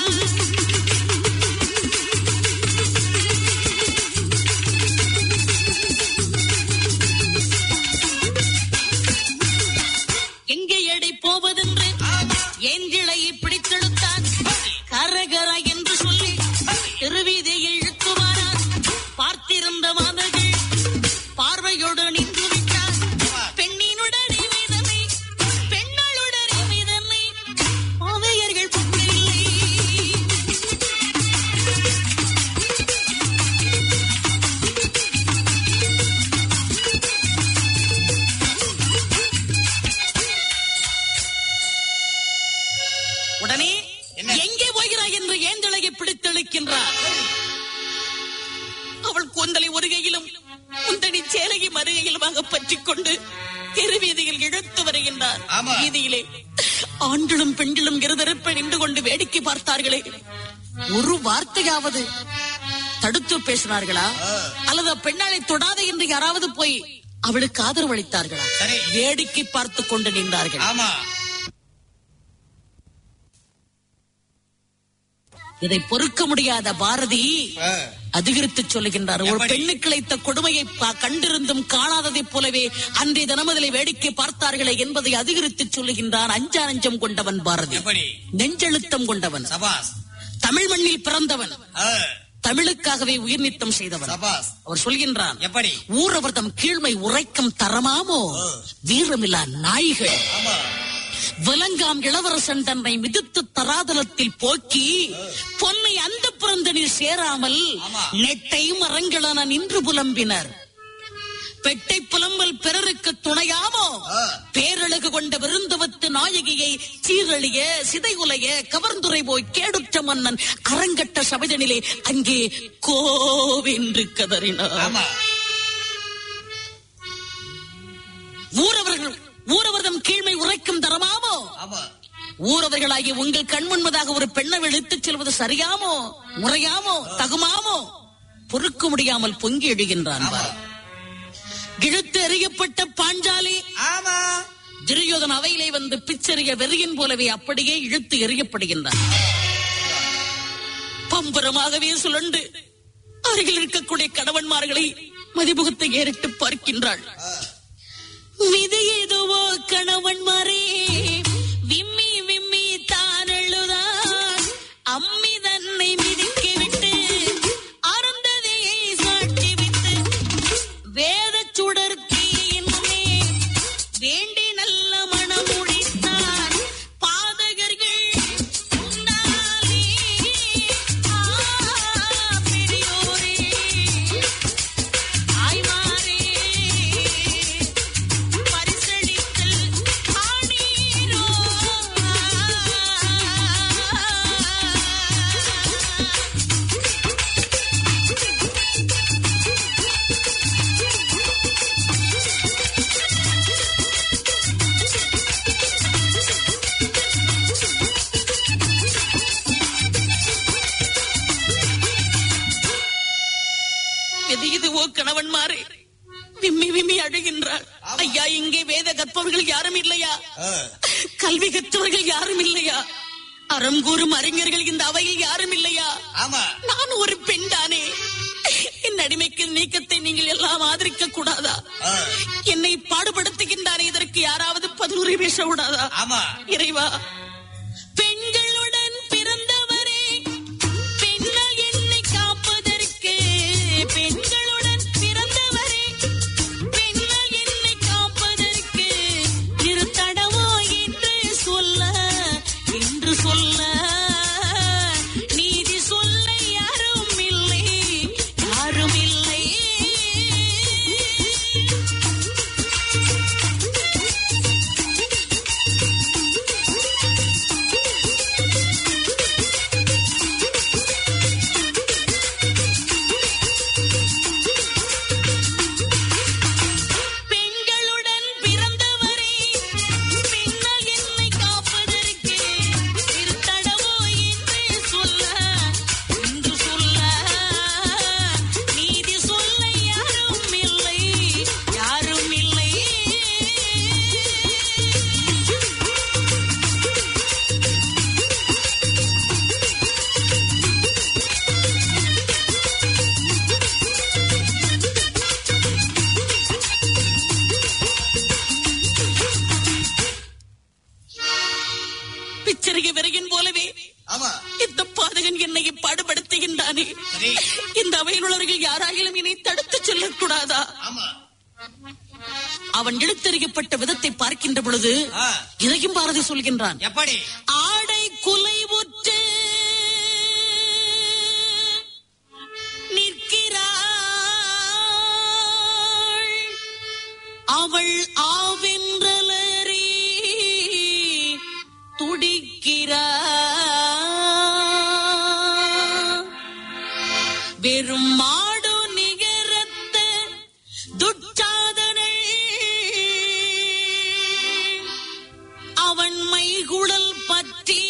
எங்கே எடை போவதென்று ஏந்திழையை பிடித்தெழுத்தான் வருகின்றார் அவள் கூந்தலை ஒரு கையிலும் முந்தனி சேலையை மறுகையிலுமாக பற்றிக் கொண்டு தெருவீதியில் இழுத்து வருகின்றார் ஆமா. வீதியிலே ஆண்களும் பெண்களும் இருதரப்ப நின்று கொண்டு வேடிக்கை பார்த்தார்களே ஒரு வார்த்தையாவது தடுத்து பேசினார்களா அல்லது பெண்ணாலை தொடாதே என்று யாராவது போய் அவளுக்கு ஆதரவு அளித்தார்களா சரி. வேடிக்கை பார்த்து கொண்டு நின்றார்கள் ஆமா இதை பொறுக்க முடியாத பாரதி ஆ. அதிகரித்து சொல்லுகின்றார் ஒரு எப்படி? பெண்ணுக்கு இழைத்த கொடுமையை பா- கண்டிருந்தும் காணாததைப் போலவே அன்றைய தினமதிலை வேடிக்கை பார்த்தார்களே என்பதை அதிகரித்து சொல்லுகின்றான் அஞ்சா நெஞ்சம் கொண்டவன் பாரதி எப்படி நெஞ்செழுத்தம் கொண்டவன் சபாஸ் தமிழ் மண்ணில் பிறந்தவன் ஆ. தமிழுக்காகவே உயிர் நித்தம் செய்தவன் சபாஸ் அவர் சொல்கின்றான் எப்படி ஊரவர் தம் கீழ்மை உரைக்கும் தரமாமோ வீரமில்லா நாய்கள் ஆமா விலங்காம் இளவரசன் தன்னை மிதித்து தராதலத்தில் போக்கி பொன்னை அந்த புறந்தனில் சேராமல் ஆமா. நெட்டை மரங்களென நின்று புலம்பினர் பெட்டை புலம்பல் பிறருக்கு துணையாமோ ஆ. பேரழகு கொண்ட விருந்தவத்து நாயகியை சீரழிய சிதைகுலைய கவர்ந்துரை போய் கேடுற்ற மன்னன் அரங்கட்ட சபைதனிலே அங்கே கோவென்று கதறினார் ஆமா ஊரவர்கள் ஊரவர்தம் கீழ்மை உரைக்கும் தரமாமோ ஆமா ஊரவர்களாகி உங்கள் கண் முன்பதாக ஒரு பெண்ணை இழுத்துச் செல்வது சரியாமோ முறையாமோ தகுமாமோ பொறுக்க முடியாமல் பொங்கி எழுகின்றான் ஆமா பார். இழுத்து எறியப்பட்ட பாஞ்சாலி ஆமா துரியோதன் அவையிலே வந்து பிச்செறிய வெறியன் போலவே அப்படியே இழுத்து எறியப்படுகின்றான் பம்பரமாகவே சுழண்டு அருகில் இருக்கக்கூடிய கணவன்மார்களை மதிமுகத்தை ஏறிட்டு பார்க்கின்றாள் விதி எதுவோ கணவன்மாரே விம்மி விம்மி தான் எழுதான் அம்மி தன்னை மிதிக்கி விட்டு அருந்ததியை சாட்சி விட்டு வேத சுடர்த்தியின் முன்னே வேண்டி நல்ல மனம் முடித்தான் பாதகர்கள் உண்டாலே. ஆ, பெரியோரே, ஆய்வாரே, பரிசளித்தல் ஆணீரோ. இது இதுவோ கணவன்மாரே விம்மி விம்மி அழுகின்றார் ஐயா இங்கே வேத கற்பவர்கள் யாரும் இல்லையா ஆ. கல்வி கற்றவர்கள் யாரும் இல்லையா அறம் கூறும் அறிஞர்கள் இந்த அவையில் யாரும் இல்லையா ஆமா நான் ஒரு பெண் தானே என் அடிமைக்கு நீக்கத்தை நீங்கள் எல்லாம் ஆதரிக்க கூடாதா ஆ. என்னை பாடுபடுத்துகின்றானே இதற்கு யாராவது பதிலுரை பேச கூடாதா ஆமா இறைவா பெண்களுடன் பிறந்தவரே பெண்கள் என்னை காப்பதற்கு பெண்களுடன் பிறந்தவரே பெண்கள் என்னை காப்பதற்கு நிறுத்தடவோ என்று சொல்ல என்று சொல்ல நீதி சொல்ல யாரும் இல்லை யாரும் இல்லை பெண்களுடன் பிறந்தவரே பெண்கள் என்னை காப்பதற்கு இருத்தடவோ என்று சொல்ல என்று சொல்ல நீதி சொல்ல யாரும் இல்லை யாரும் இல்லை பிச்சரிகை விரையின் போலவே ஆமா இந்த பாதகன் என்னை பாடுபடுத்துகின்றானே சரி. இந்த அவையில் உள்ளவர்கள் யாராகிலும் என்னை தடுத்துச் செல்லக்கூடாதா ஆமா அவன் இழுத்தறியப்பட்ட விதத்தை பார்க்கின்ற பொழுது ஆ. இதையும் பாரதி சொல்கின்றான் எப்படி ஆடை குலைவுற்று நிற்கிறாள் அவள் ஆவென்றலறி துடிக்கிறாள் வெறும் மாடு நிகரத்த துச்சாதனை அவன் மைகுழல் பற்றி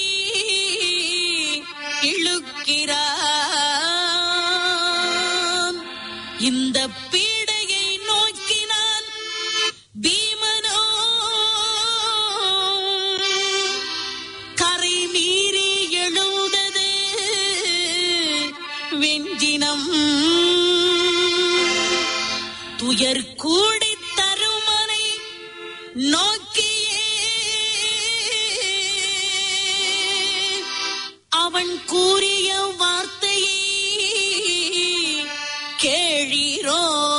இழுக்கிறான் இந்த பீடையை நோக்கினான் பீமனோ கரை மீறி எழுந்தது வெஞ்சினம் துயர் கூடி தருமனை நோக்கியே அவன் கூறிய வார்த்தையை கேளீரோ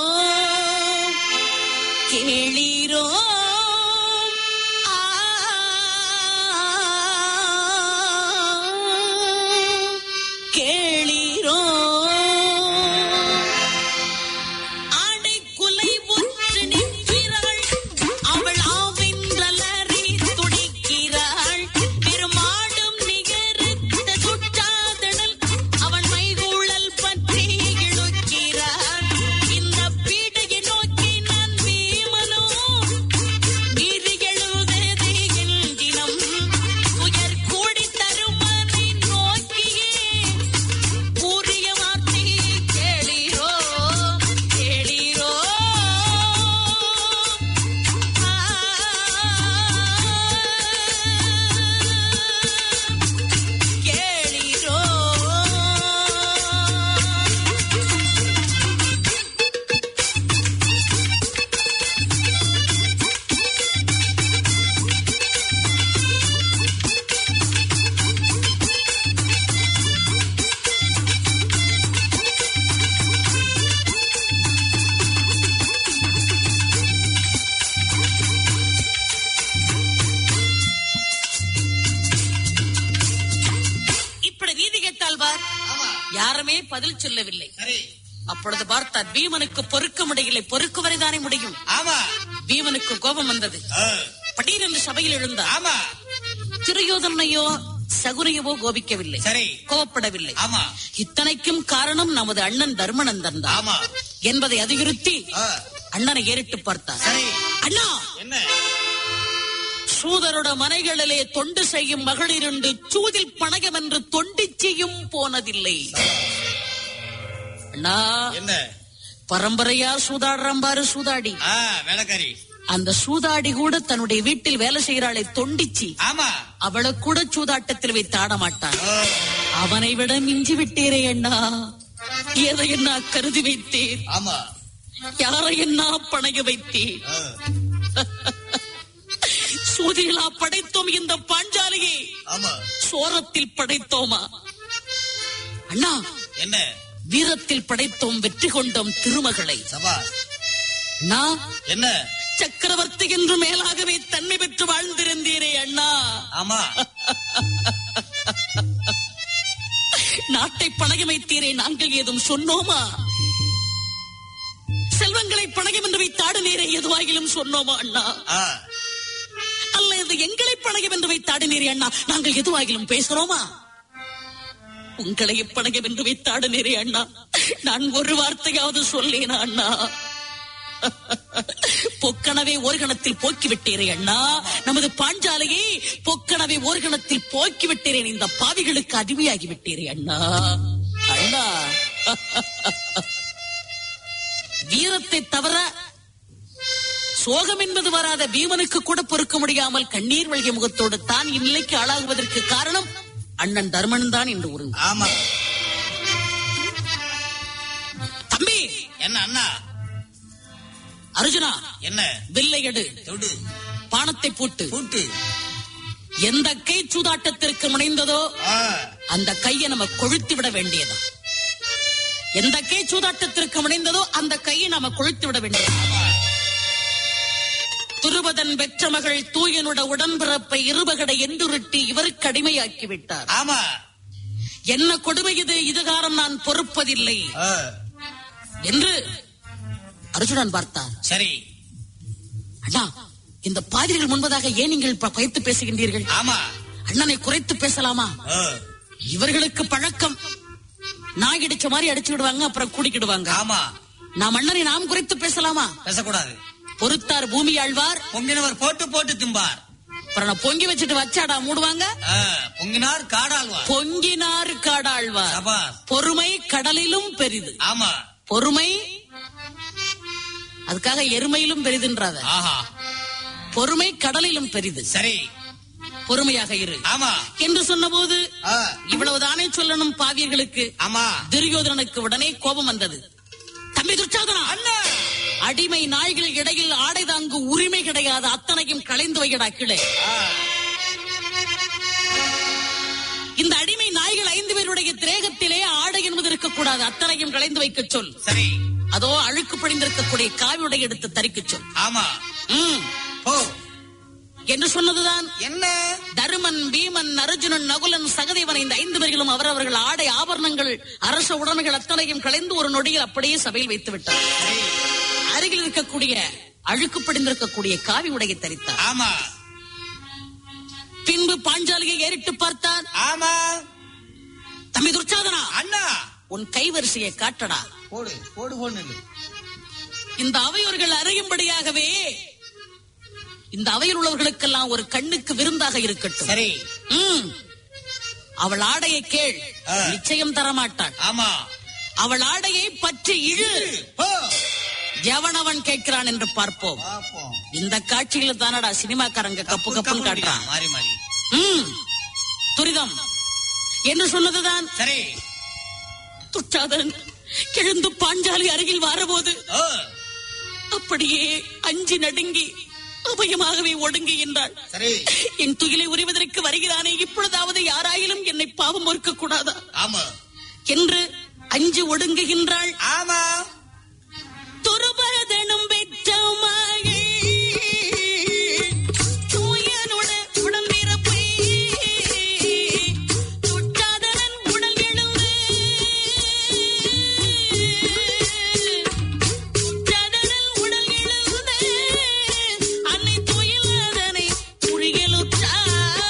கேளீரோ ஆ, கேளீரோ ஆடைக்குலை ஒன்று நிற்கிறாள் அவள் ஆவென்றலறி துடிக்கிறாள் பெருமாடும் நிகரத்த சுற்றாதடல் அவன் மைகூழல் பற்றி இழுக்கிறான் இந்த பீடையை நோக்கி நான் வீமனோ மீறி எழுதது என் தினம் உயர் கூடி தருமனை நோக்கியே கூறிய வார்த்தை கேளீரோ கேளீரோ கேளீரோ இப்படி வீதி கேட்டால் பார் யாருமே பதில் சொல்லவில்லை சரி அப்பொழுது பார்த்தார் பீமனுக்கு பொறுக்க முடியலை பொறுக்கு வரைதானே முடியும் ஆமா பீமனுக்கு கோபம் வந்தது ஆ, படீர் என்று சபையில் எழுந்தார் ஆமா திரியோதனையோ சகுனையவோ கோபிக்கவில்லை சரி. கோபப்படவில்லை ஆமா இத்தனைக்கும் காரணம் நமது அண்ணன் தர்மநந்தன் தான் ஆமா என்பதை அதிகரித்தி ஆ, அண்ணனை ஏறிட்டு பார்த்தார் சரி அண்ணா என்ன சூதரோட மனைகளிலே தொண்டு செய்யும் மகளிருண்டு சூதில் பணகம் என்று தொண்டிச்சியும் போனதில்லை அண்ணா என்ன பரம்பரையா சூதாடுறான் பாரு சூதாடி ஆ வேலைக்காரி அந்த சூதாடி கூட தன்னுடைய வீட்டில் வேலை செய்கிறாளே தொண்டிச்சி ஆமா அவளை கூட சூதாட்டத்தில் வைத்து ஆட மாட்டான் ஆ, அவனை விட மிஞ்சி விட்டீரே அண்ணா எதை என்ன கருதி வைத்தீர் ஆமா யாரை என்ன பணைய வைத்தீர் ஆ, சூதிகளா படைத்தோம் இந்த பாஞ்சாலியை ஆமா சோரத்தில் படைத்தோமா அண்ணா என்ன வீரத்தில் படைத்தோம் வெற்றி கொண்டோம் திருமகளை சபா நான் என்ன சக்கரவர்த்தி என்று மேலாகவே தன்மை பெற்று வாழ்ந்திருந்தீரே அண்ணா ஆமா நாட்டை பணயம் வைத்தீரே நாங்கள் ஏதும் சொன்னோமா செல்வங்களை பணயம் என்று வைத்தாடு நீரே எதுவாகிலும் சொன்னோமா அண்ணா ஆ, அல்லது எங்களை பணயம் என்று வைத்தாடு நீரே அண்ணா நாங்கள் எதுவாகிலும் பேசுறோமா உங்களை பணயம் என்று வைத்தாடு நீரே அண்ணா நான் ஒரு வார்த்தையாவது சொல்லேனா அண்ணா பொக்கனவே ஒரு கணத்தில் போக்கி விட்டீரே அண்ணா நமது பாஞ்சாலையை பொக்கனவே ஒரு கணத்தில் போக்கி விட்டீரேன் இந்த பாவிகளுக்கு அடிமையாகி விட்டீரே அண்ணா அண்ணா வீரத்தை தவிர சோகம் என்பது வராத பீமனுக்கு கூட பொறுக்க முடியாமல் கண்ணீர் வழிய முகத்தோடு தான் இந்நிலைக்கு ஆளாகுவதற்கு காரணம் அண்ணன் தர்மன் தான் என்று ஒரு ஆமா தம்பி என்ன அண்ணா அர்ஜுனா என்ன வில்லை எடு தொடு பானத்தை போட்டு கூட்டு எந்த கை சூதாட்டத்திற்கு முனைந்ததோ ஆ, அந்த கையை நம்ம கொழுத்து விட வேண்டியது எந்த கை சூதாட்டத்திற்கு முனைந்ததோ அந்த கையை நாம கொழுத்து விட வேண்டியது துருவதன் பெற்ற மகள் தூயனுட உடன்பிறப்பை இருபகடை என்றுருட்டி இவருக்கு அடிமையாக்கி விட்டார் ஆமா என்ன கொடுமை இது இதுகாரம் நான் பொறுப்பதில்லை ஆ, என்று அர்ஜுனன் பார்த்தார் சரி அண்ணா இந்த பாதிரிகள் முன்பதாக ஏன் நீங்கள் ப- பயத்து பேசுகின்றீர்கள் ஆமா அண்ணனை குறைத்து பேசலாமா ஆ, இவர்களுக்கு பழக்கம் நாய் அடிச்ச மாதிரி அடிச்சு விடுவாங்க அப்புறம் குடிக்கிடுவாங்க ஆமா நான் மன்னரை நாம் குறித்து பேசலாமா பேசக்கூடாது பொறுத்தார் பூமி ஆழ்வார் பொங்கினவர் போட்டு போட்டு திம்பார் அப்புறம் நான் பொங்கி வச்சுட்டு வச்சாடா மூடுவாங்க ஆ, பொங்கினார் காடாழ்வார் பொங்கினார் காடாழ்வார் சபாஸ் பொறுமை கடலிலும் பெரிது ஆமா பொறுமை அதுக்காக எருமையிலும் பெரிதுன்றாத ஆஹா பொறுமை கடலிலும் பெரிது சரி பொறுமையாக இரு ஆமா என்று சொன்னபோது ஆ, இவ்வளவுதானே சொல்லணும் பாவியர்களுக்கு ஆமா துரியோதனனுக்கு உடனே கோபம் வந்தது தம்பி துர்ச்சாதனா அண்ணா அடிமை நாய்கள் இடையில் ஆடை தாங்கு உரிமை கிடையாது அத்தனையும் களைந்து வைக்கடா கிளை ஆ, இந்த அடிமை நாய்கள் ஐந்து பேருடைய திரேகத்திலே ஆடை என்பது இருக்கக்கூடாது அத்தனையும் களைந்து வைக்க சொல் சரி அதோ அழுக்கு படிந்திருக்கக்கூடிய காவியுடை எடுத்து தரிக்க சொல் ஆமா ம், போ என்று சொன்னதுதான் என்ன தருமன் பீமன் அர்ஜுனன் நகுலன் சகதேவன் இந்த ஐந்து பேர்களும் அவரவர்கள் ஆடை ஆபரணங்கள் அரச உடைமைகள் அத்தனையும் கலைந்து ஒரு நொடியில் அப்படியே சபையில் வைத்து விட்டார் சரி அருகில் இருக்கக்கூடிய அழுக்கு படிந்திருக்கக்கூடிய காவி உடையை தரித்தார் ஆமா பின்பு பாஞ்சாலியை ஏறிட்டு பார்த்தார் ஆமா தம்பி துர்ச்சாதனா அண்ணா உன் கைவரிசையை காட்டடா போடு போடு போடு இந்த அவையோர்கள் அறியும்படியாகவே இந்த அவையில் உள்ளவர்களுக்கெல்லாம் ஒரு கண்ணுக்கு விருந்தாக இருக்கட்டும் சரி ம். அவள் ஆடையை கேள் ஆ. நிச்சயம் தரமாட்டாள் ஆமா அவள் ஆடையை பற்றி இழு போ எவனவன் கேட்கிறான் என்று பார்ப்போம் பாப்போம் இந்த காட்சியில தானடா சினிமாக்காரங்க கப்பு கப்புன்னு காட்டுறான் மாறி மாறி ம். துரிதம் என்று சொன்னதுதான் சரி துச்சாதன் எழுந்து பாஞ்சாலி அருகில் வரபோது ஓ அப்படியே அஞ்சு நடுங்கி அபயமாகவே ஒடுங்கி என்றாள் சரி என் துயிலை உரிவதற்கு வருகிறானே இப்பொழுதாவது யாராயிலும் என்னை பாவம் மறுக்க கூடாதா ஆமா என்று அஞ்சு ஒடுங்குகின்றாள் ஆமா துருபரதனும் பெற்ற மகள் தூயனுட உடல் நிரப்பை துச்சாதனன் உடல் எழுந்து துச்சாதனன் உடல் எழுந்து அன்னை துயிலதனை முறியலுற்றார்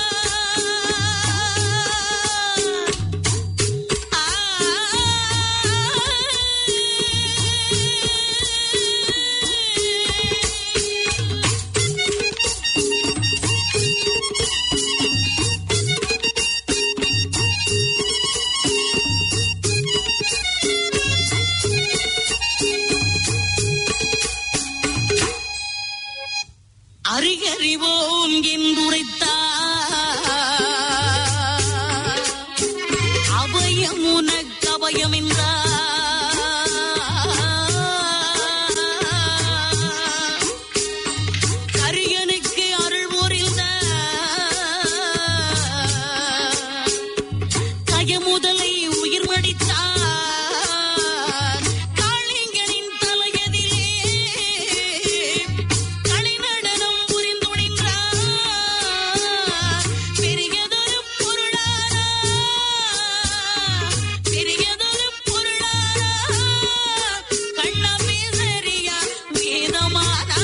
அறிகறிவோம் என்றுரைத்தார் அபயம் உனக்கு அபயம் என்றார் கரியனுக்கு அருள் புரிந்த கயமுதலை உயிர் மடித்தார் காளிங்கனின் தலையதிலே களிநடனம் புரிந்துணின்றார் பெரியதொரு பொருளாரா பெரியதொரு பொருளாரா கண்ண பேசறியா வேதமானா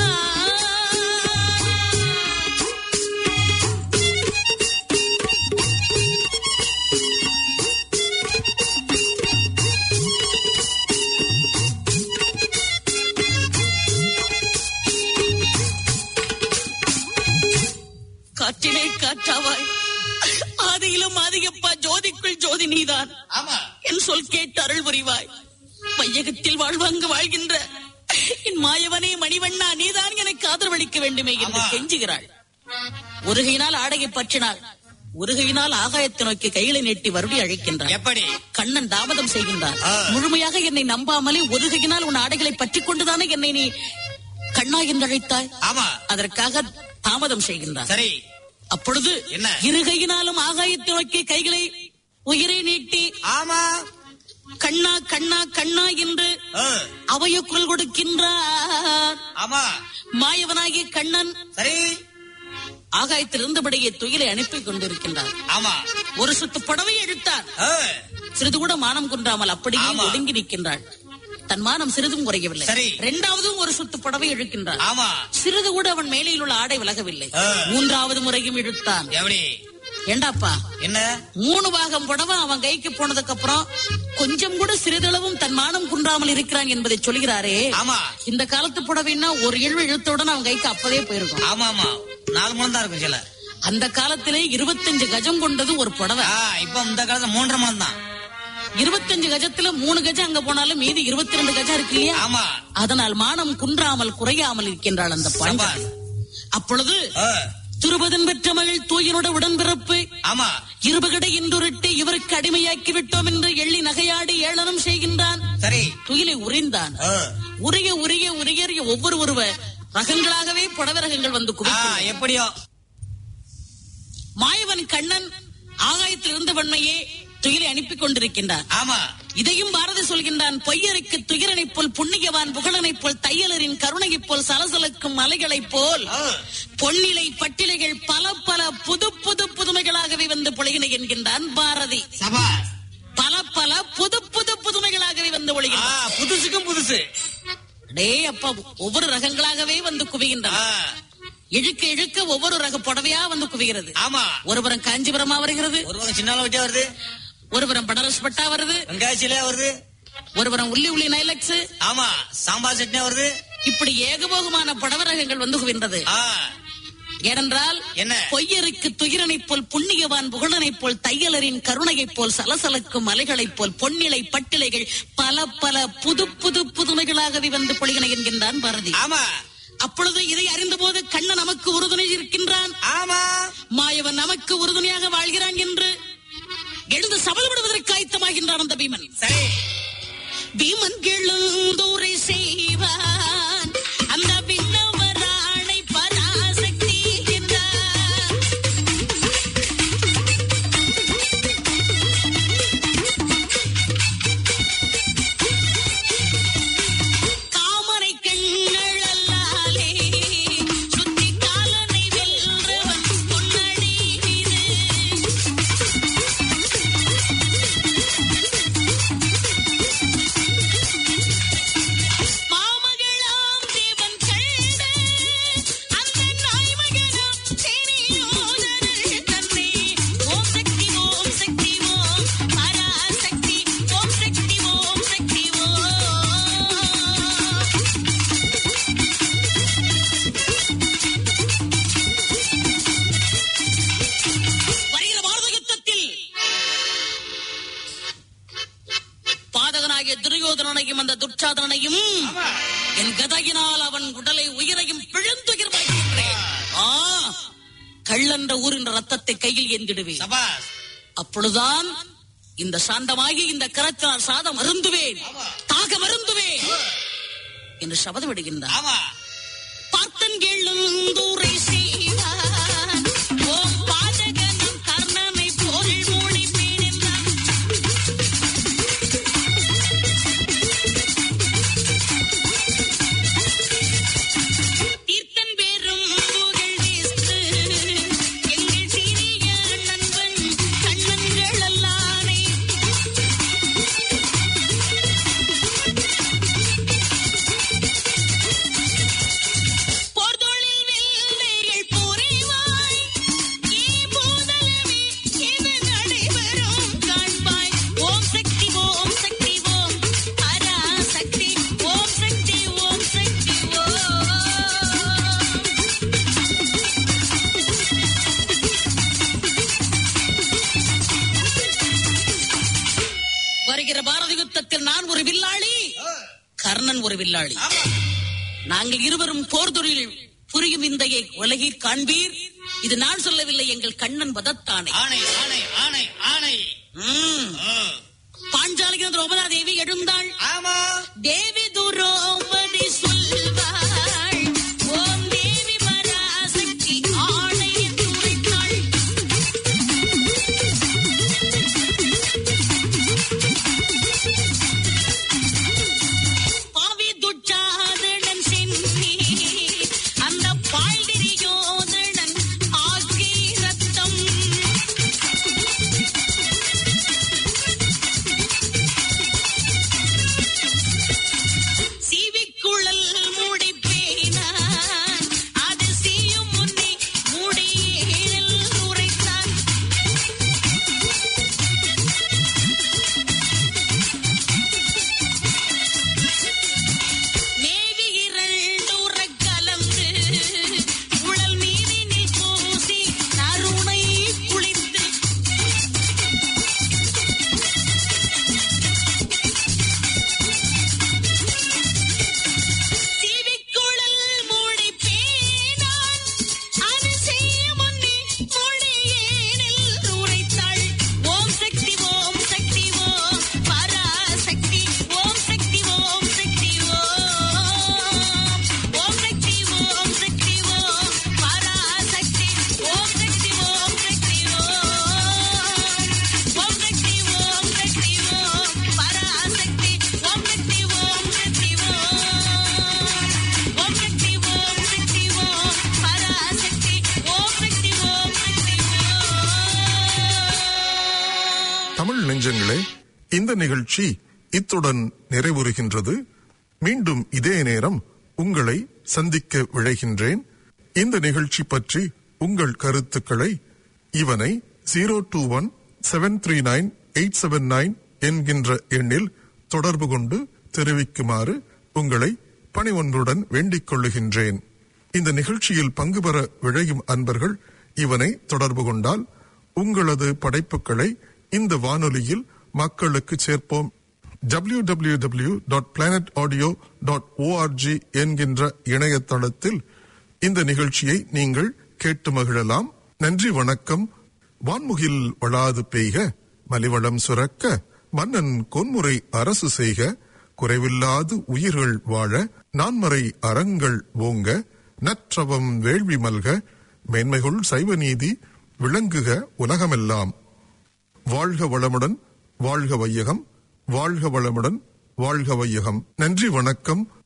காற்றிலே காற்றாவாய் ஆதியிலும் அதிகப்பா ஜோதிக்குள் ஜோதி நீதான் ஆமா என் சொல் கேட்டு அருள் புரிவாய் மையகத்தில் வாழ்வாங்கு வாழ்கின்ற என் மாயவனே மணிவண்ணா நீதான் எனக்கு ஆதரவளிக்க வேண்டுமே என்று ஆமா. கெஞ்சுகிறாள் ஒருகையினால் ஆடையை பற்றினாள் ஒருகையினால் ஆகாயத்தை நோக்கி கைகளை நீட்டி வருடி அழைக்கின்றாள் எப்படி கண்ணன் தாமதம் செய்கின்றார் ஆ. முழுமையாக என்னை நம்பாமலே ஒருகையினால் உன் ஆடைகளை பற்றிக் கொண்டுதானே என்னை நீ கண்ணா என்று அழைத்தாய் ஆமா அதற்காக தாமதம் செய்கின்றார் சரி அப்பொழுது என்ன? இருகையினாலும் ஆகாயத்தை நோக்கி கைகளை உயிரை நீட்டி ஆமா கண்ணா கண்ணா கண்ணா என்று ஓ அவைய குரல் கொடுக்கின்றார் ஆமா மாயவனாகிய கண்ணன் சரி ஆகாயத்தில் இருந்தபடியே துயிலை அனுப்பி கொண்டிருக்கின்றார் ஆமா ஒரு சுத்து புடவை எடுத்தார் ஓ சிறிது கூட மானம் குன்றாமல் அப்படியே ஆமா. ஒடுங்கி நிற்கின்றாள் தன் மானம் சிறிதும் குறையவில்லை சரி. இரண்டாவதும் ஒரு சுத்து புடவை இழுக்கின்றார் ஆமா சிறிது கூட அவன் மேலையில் உள்ள ஆடை விலகவில்லை ஆ. மூன்றாவது முறையும் இழுத்தான் எப்படி ஏண்டாப்பா என்ன மூணு பாகம் புடவை அவன் கைக்கு போனதுக்கு அப்புறம் கொஞ்சம் கூட சிறிதளவும் தன் மானம் குன்றாமல் இருக்கிறான் என்பதை சொல்கிறாரே ஆமா இந்த காலத்து புடவைன்னா ஒரு இழுவு இழுத்தவுடன் அவன் கைக்கு அப்பவே போயிருக்கும் ஆமா ஆமா நாலு முழம் தான் இருக்கும் சில அந்த காலத்திலே இருபத்தஞ்சு கஜம் கொண்டது ஒரு புடவை ஆ, இப்ப இந்த காலத்துல மூன்றரை முழம் தான் இருபத்தஞ்சு கஜத்துல மூணு கஜம் அங்க போனாலும் மீதி இருபத்தி ரெண்டு கஜம் இருக்கு இல்லையா ஆமா அதனால் மானம் குன்றாமல் குறையாமல் இருக்கின்றாள் அந்த பாண்டாள் அப்பொழுது ஆ, திருபதன் பெற்ற மகள் தூயனோட உடன்பிறப்பு ஆமா இருபகடை என்றுருட்டு இவருக்கு அடிமையாக்கி விட்டோம் என்று எள்ளி நகையாடி ஏளனம் செய்கின்றான் சரி துயிலை உறிந்தான் ஆ, உரிய உரிய உரிய ஒவ்வொரு ஒருவ ரகங்களாகவே புடவை ரகங்கள் வந்து ஆ, குவிக்கின்றன எப்படியோ மாயவன் கண்ணன் ஆகாயத்தில் இருந்த வன்மையே துயிலை அனுப்பி கொண்டிருக்கின்றான் ஆமா இதையும் பாரதி சொல்கின்றான் பொய்யருக்கு துயரனைப் போல் புண்ணியவான் புகழனைப் போல் தையலரின் கருணையைப் போல் சலசலக்கும் மலைகளைப் போல் ஆ, பொன்னிலை பட்டிலைகள் பல பல புது புது புதுமைகளாகவே வந்து பொழிகின என்கின்றான் பாரதி சபாஸ் பல பல புது புது புதுமைகளாகவே வந்து ஆ, ஒழுகின்றான் புதுசுக்கும் புதுசு டே அப்பா ஒவ்வொரு ரகங்களாகவே வந்து குவிகின்றன ஆ, இழுக்க இழுக்க ஒவ்வொரு ரக புடவையா வந்து குவிகிறது ஆமா ஒருபுறம் காஞ்சிபுரமா வருகிறது ஒரு பக்கம் சின்ன வெட்டியா வருது ஒருபுறம் பனரஸ் பட்டா வருது வெங்காய சிலையா வருது ஒருபுறம் உள்ளி உள்ளி நைலக்ஸ் ஆமா சாம்பார் சட்னியா வருது இப்படி ஏகபோகமான புடவை ரகங்கள் வந்து குவின்றது ஆ, ஏனென்றால் என்ன? பொய்யருக்கு துயரனைப் போல் புண்ணியவான் புகழனைப் போல் தையலரின் கருணையைப் போல் சலசலக்கும் மலைகளைப் போல் பொன்னிலை பட்டிலைகள் பல பல புது புது புதுமைகளாகவே வந்து பொழிகன என்கின்றான் பாரதி ஆமா அப்பொழுது இதை அறிந்தபோது கண்ணன் நமக்கு உறுதுணை இருக்கின்றான் ஆமா மாயவன் நமக்கு உறுதுணையாக வாழ்கிறான் என்று எழுந்து சபலப்படுவதற்கு ஆயத்தமாகின்றான் அந்த பீமன் சரி பீமன் எழுந்தூரை செய்வான் அந்த விண்ணவராணை பராசக்தி என்றார் காமரை கண்ணழலாலே சுத்தி காலனை வென்றவன் பொன்னடி மீது மாமகளாம் தேவன் கண்ட அந்த நாய்மகனாம் தேனியோதனள் தன்னை ஓம் சக்தி ஓம் சக்தி ஓம் பராசக்தி ஓம் சக்தி ஓம் சக்தி ஓம் வருகிற பாரத யுத்தத்தில் பாதகனாகிய துரியோதனனையும் அந்த துர்ச்சாதனையும் என் கதையினால் அவன் உடலை உயிரையும் பிழந்துயிர் வைக்கின்றேன் ஆ கள்ளன்ற ஊரின் ரத்தத்தை கையில் ஏந்திடுவேன் சபாஸ் அப்பொழுதுதான் இந்த சாந்தமாகி இந்த கரத்தினால் சாதம் அருந்துவேன் தாக மருந்துவேன் என்று சபதம் விடுகின்றார் ஆமா பார்த்தன் எழுந்தூரை செய்வான் ஓம் பாதகனும் கர்ணனை போல் மூடிப்பேன் என்றான் தீர்த்தன் பெரும் புகழ் வீசு எங்கள் சீரிய நண்பன் கண்ணன்கள் அல்லானே போர்தொழில் வெள்ளைகள் புரிவாய் நீ பூதலமே இது நடைபெறும் காண்பாய் ஓம் சக்தி ஓம் சக்தி ஓம் பராசக்தி ஓம் சக்தி ஓம் சக்தி ஓம் வருகிற பாரத யுத்தத்தில் நான் ஒரு வில்லாளி கர்ணன் ஒரு வில்லாளி நாங்கள் இருவரும் போர்தொழில் புரியும் இந்த உலகில் காண்பீர் இது நான் சொல்லவில்லை எங்கள் கண்ணன் வதத்தானே ஆணை ஆணை ஆணை ஆணை ம். ஆ, பாஞ்சாலிக்கு ரோமதா தேவி எழுந்தாள் ஆமா தேவி துரோபதி சொல்வாள் ஓம் தேவி பராசக்தி ஆணை என்று உரைத்தாள் பாவி துச்சாதனன் சென்னி அந்த பாழ்திரியோதனன் ஆகி ரத்தம் சீவிக் இந்த நிகழ்ச்சி இத்துடன் நிறைவுறுகின்றது மீண்டும் இதே நேரம் உங்களை சந்திக்க விழைகின்றேன் இந்த நிகழ்ச்சி பற்றி உங்கள் கருத்துக்களை இவனை zero two one seven three nine eight seven nine என்கின்ற எண்ணில் தொடர்பு கொண்டு தெரிவிக்குமாறு உங்களை பணிவொன்றுடன் வேண்டிக் கொள்ளுகின்றேன் இந்த நிகழ்ச்சியில் பங்கு பெற விழையும் அன்பர்கள் இவனை தொடர்பு கொண்டால் உங்களது படைப்புகளை இந்த வானொலியில் மக்களுக்கு சேர்ப்போம் www.planetaudio.org dot planet audio dot ORG என்கின்ற இணையதளத்தில் இந்த நிகழ்ச்சியை நீங்கள் கேட்டு மகிழலாம் நன்றி வணக்கம் வான்முகில் வளாது பெய்க மலிவளம் சுரக்க மன்னன் கொன்முறை அரசு செய்க குறைவில்லாது உயிர்கள் வாழ நான்மறை அறங்கள் ஓங்க நற்றவம் வேள்வி மல்க மேன்மைகுள் சைவ நீதி விளங்குக உலகமெல்லாம் வாழ்க வளமுடன் வாழ்க வையகம் வாழ்க வளமுடன் வாழ்க வையகம் நன்றி வணக்கம்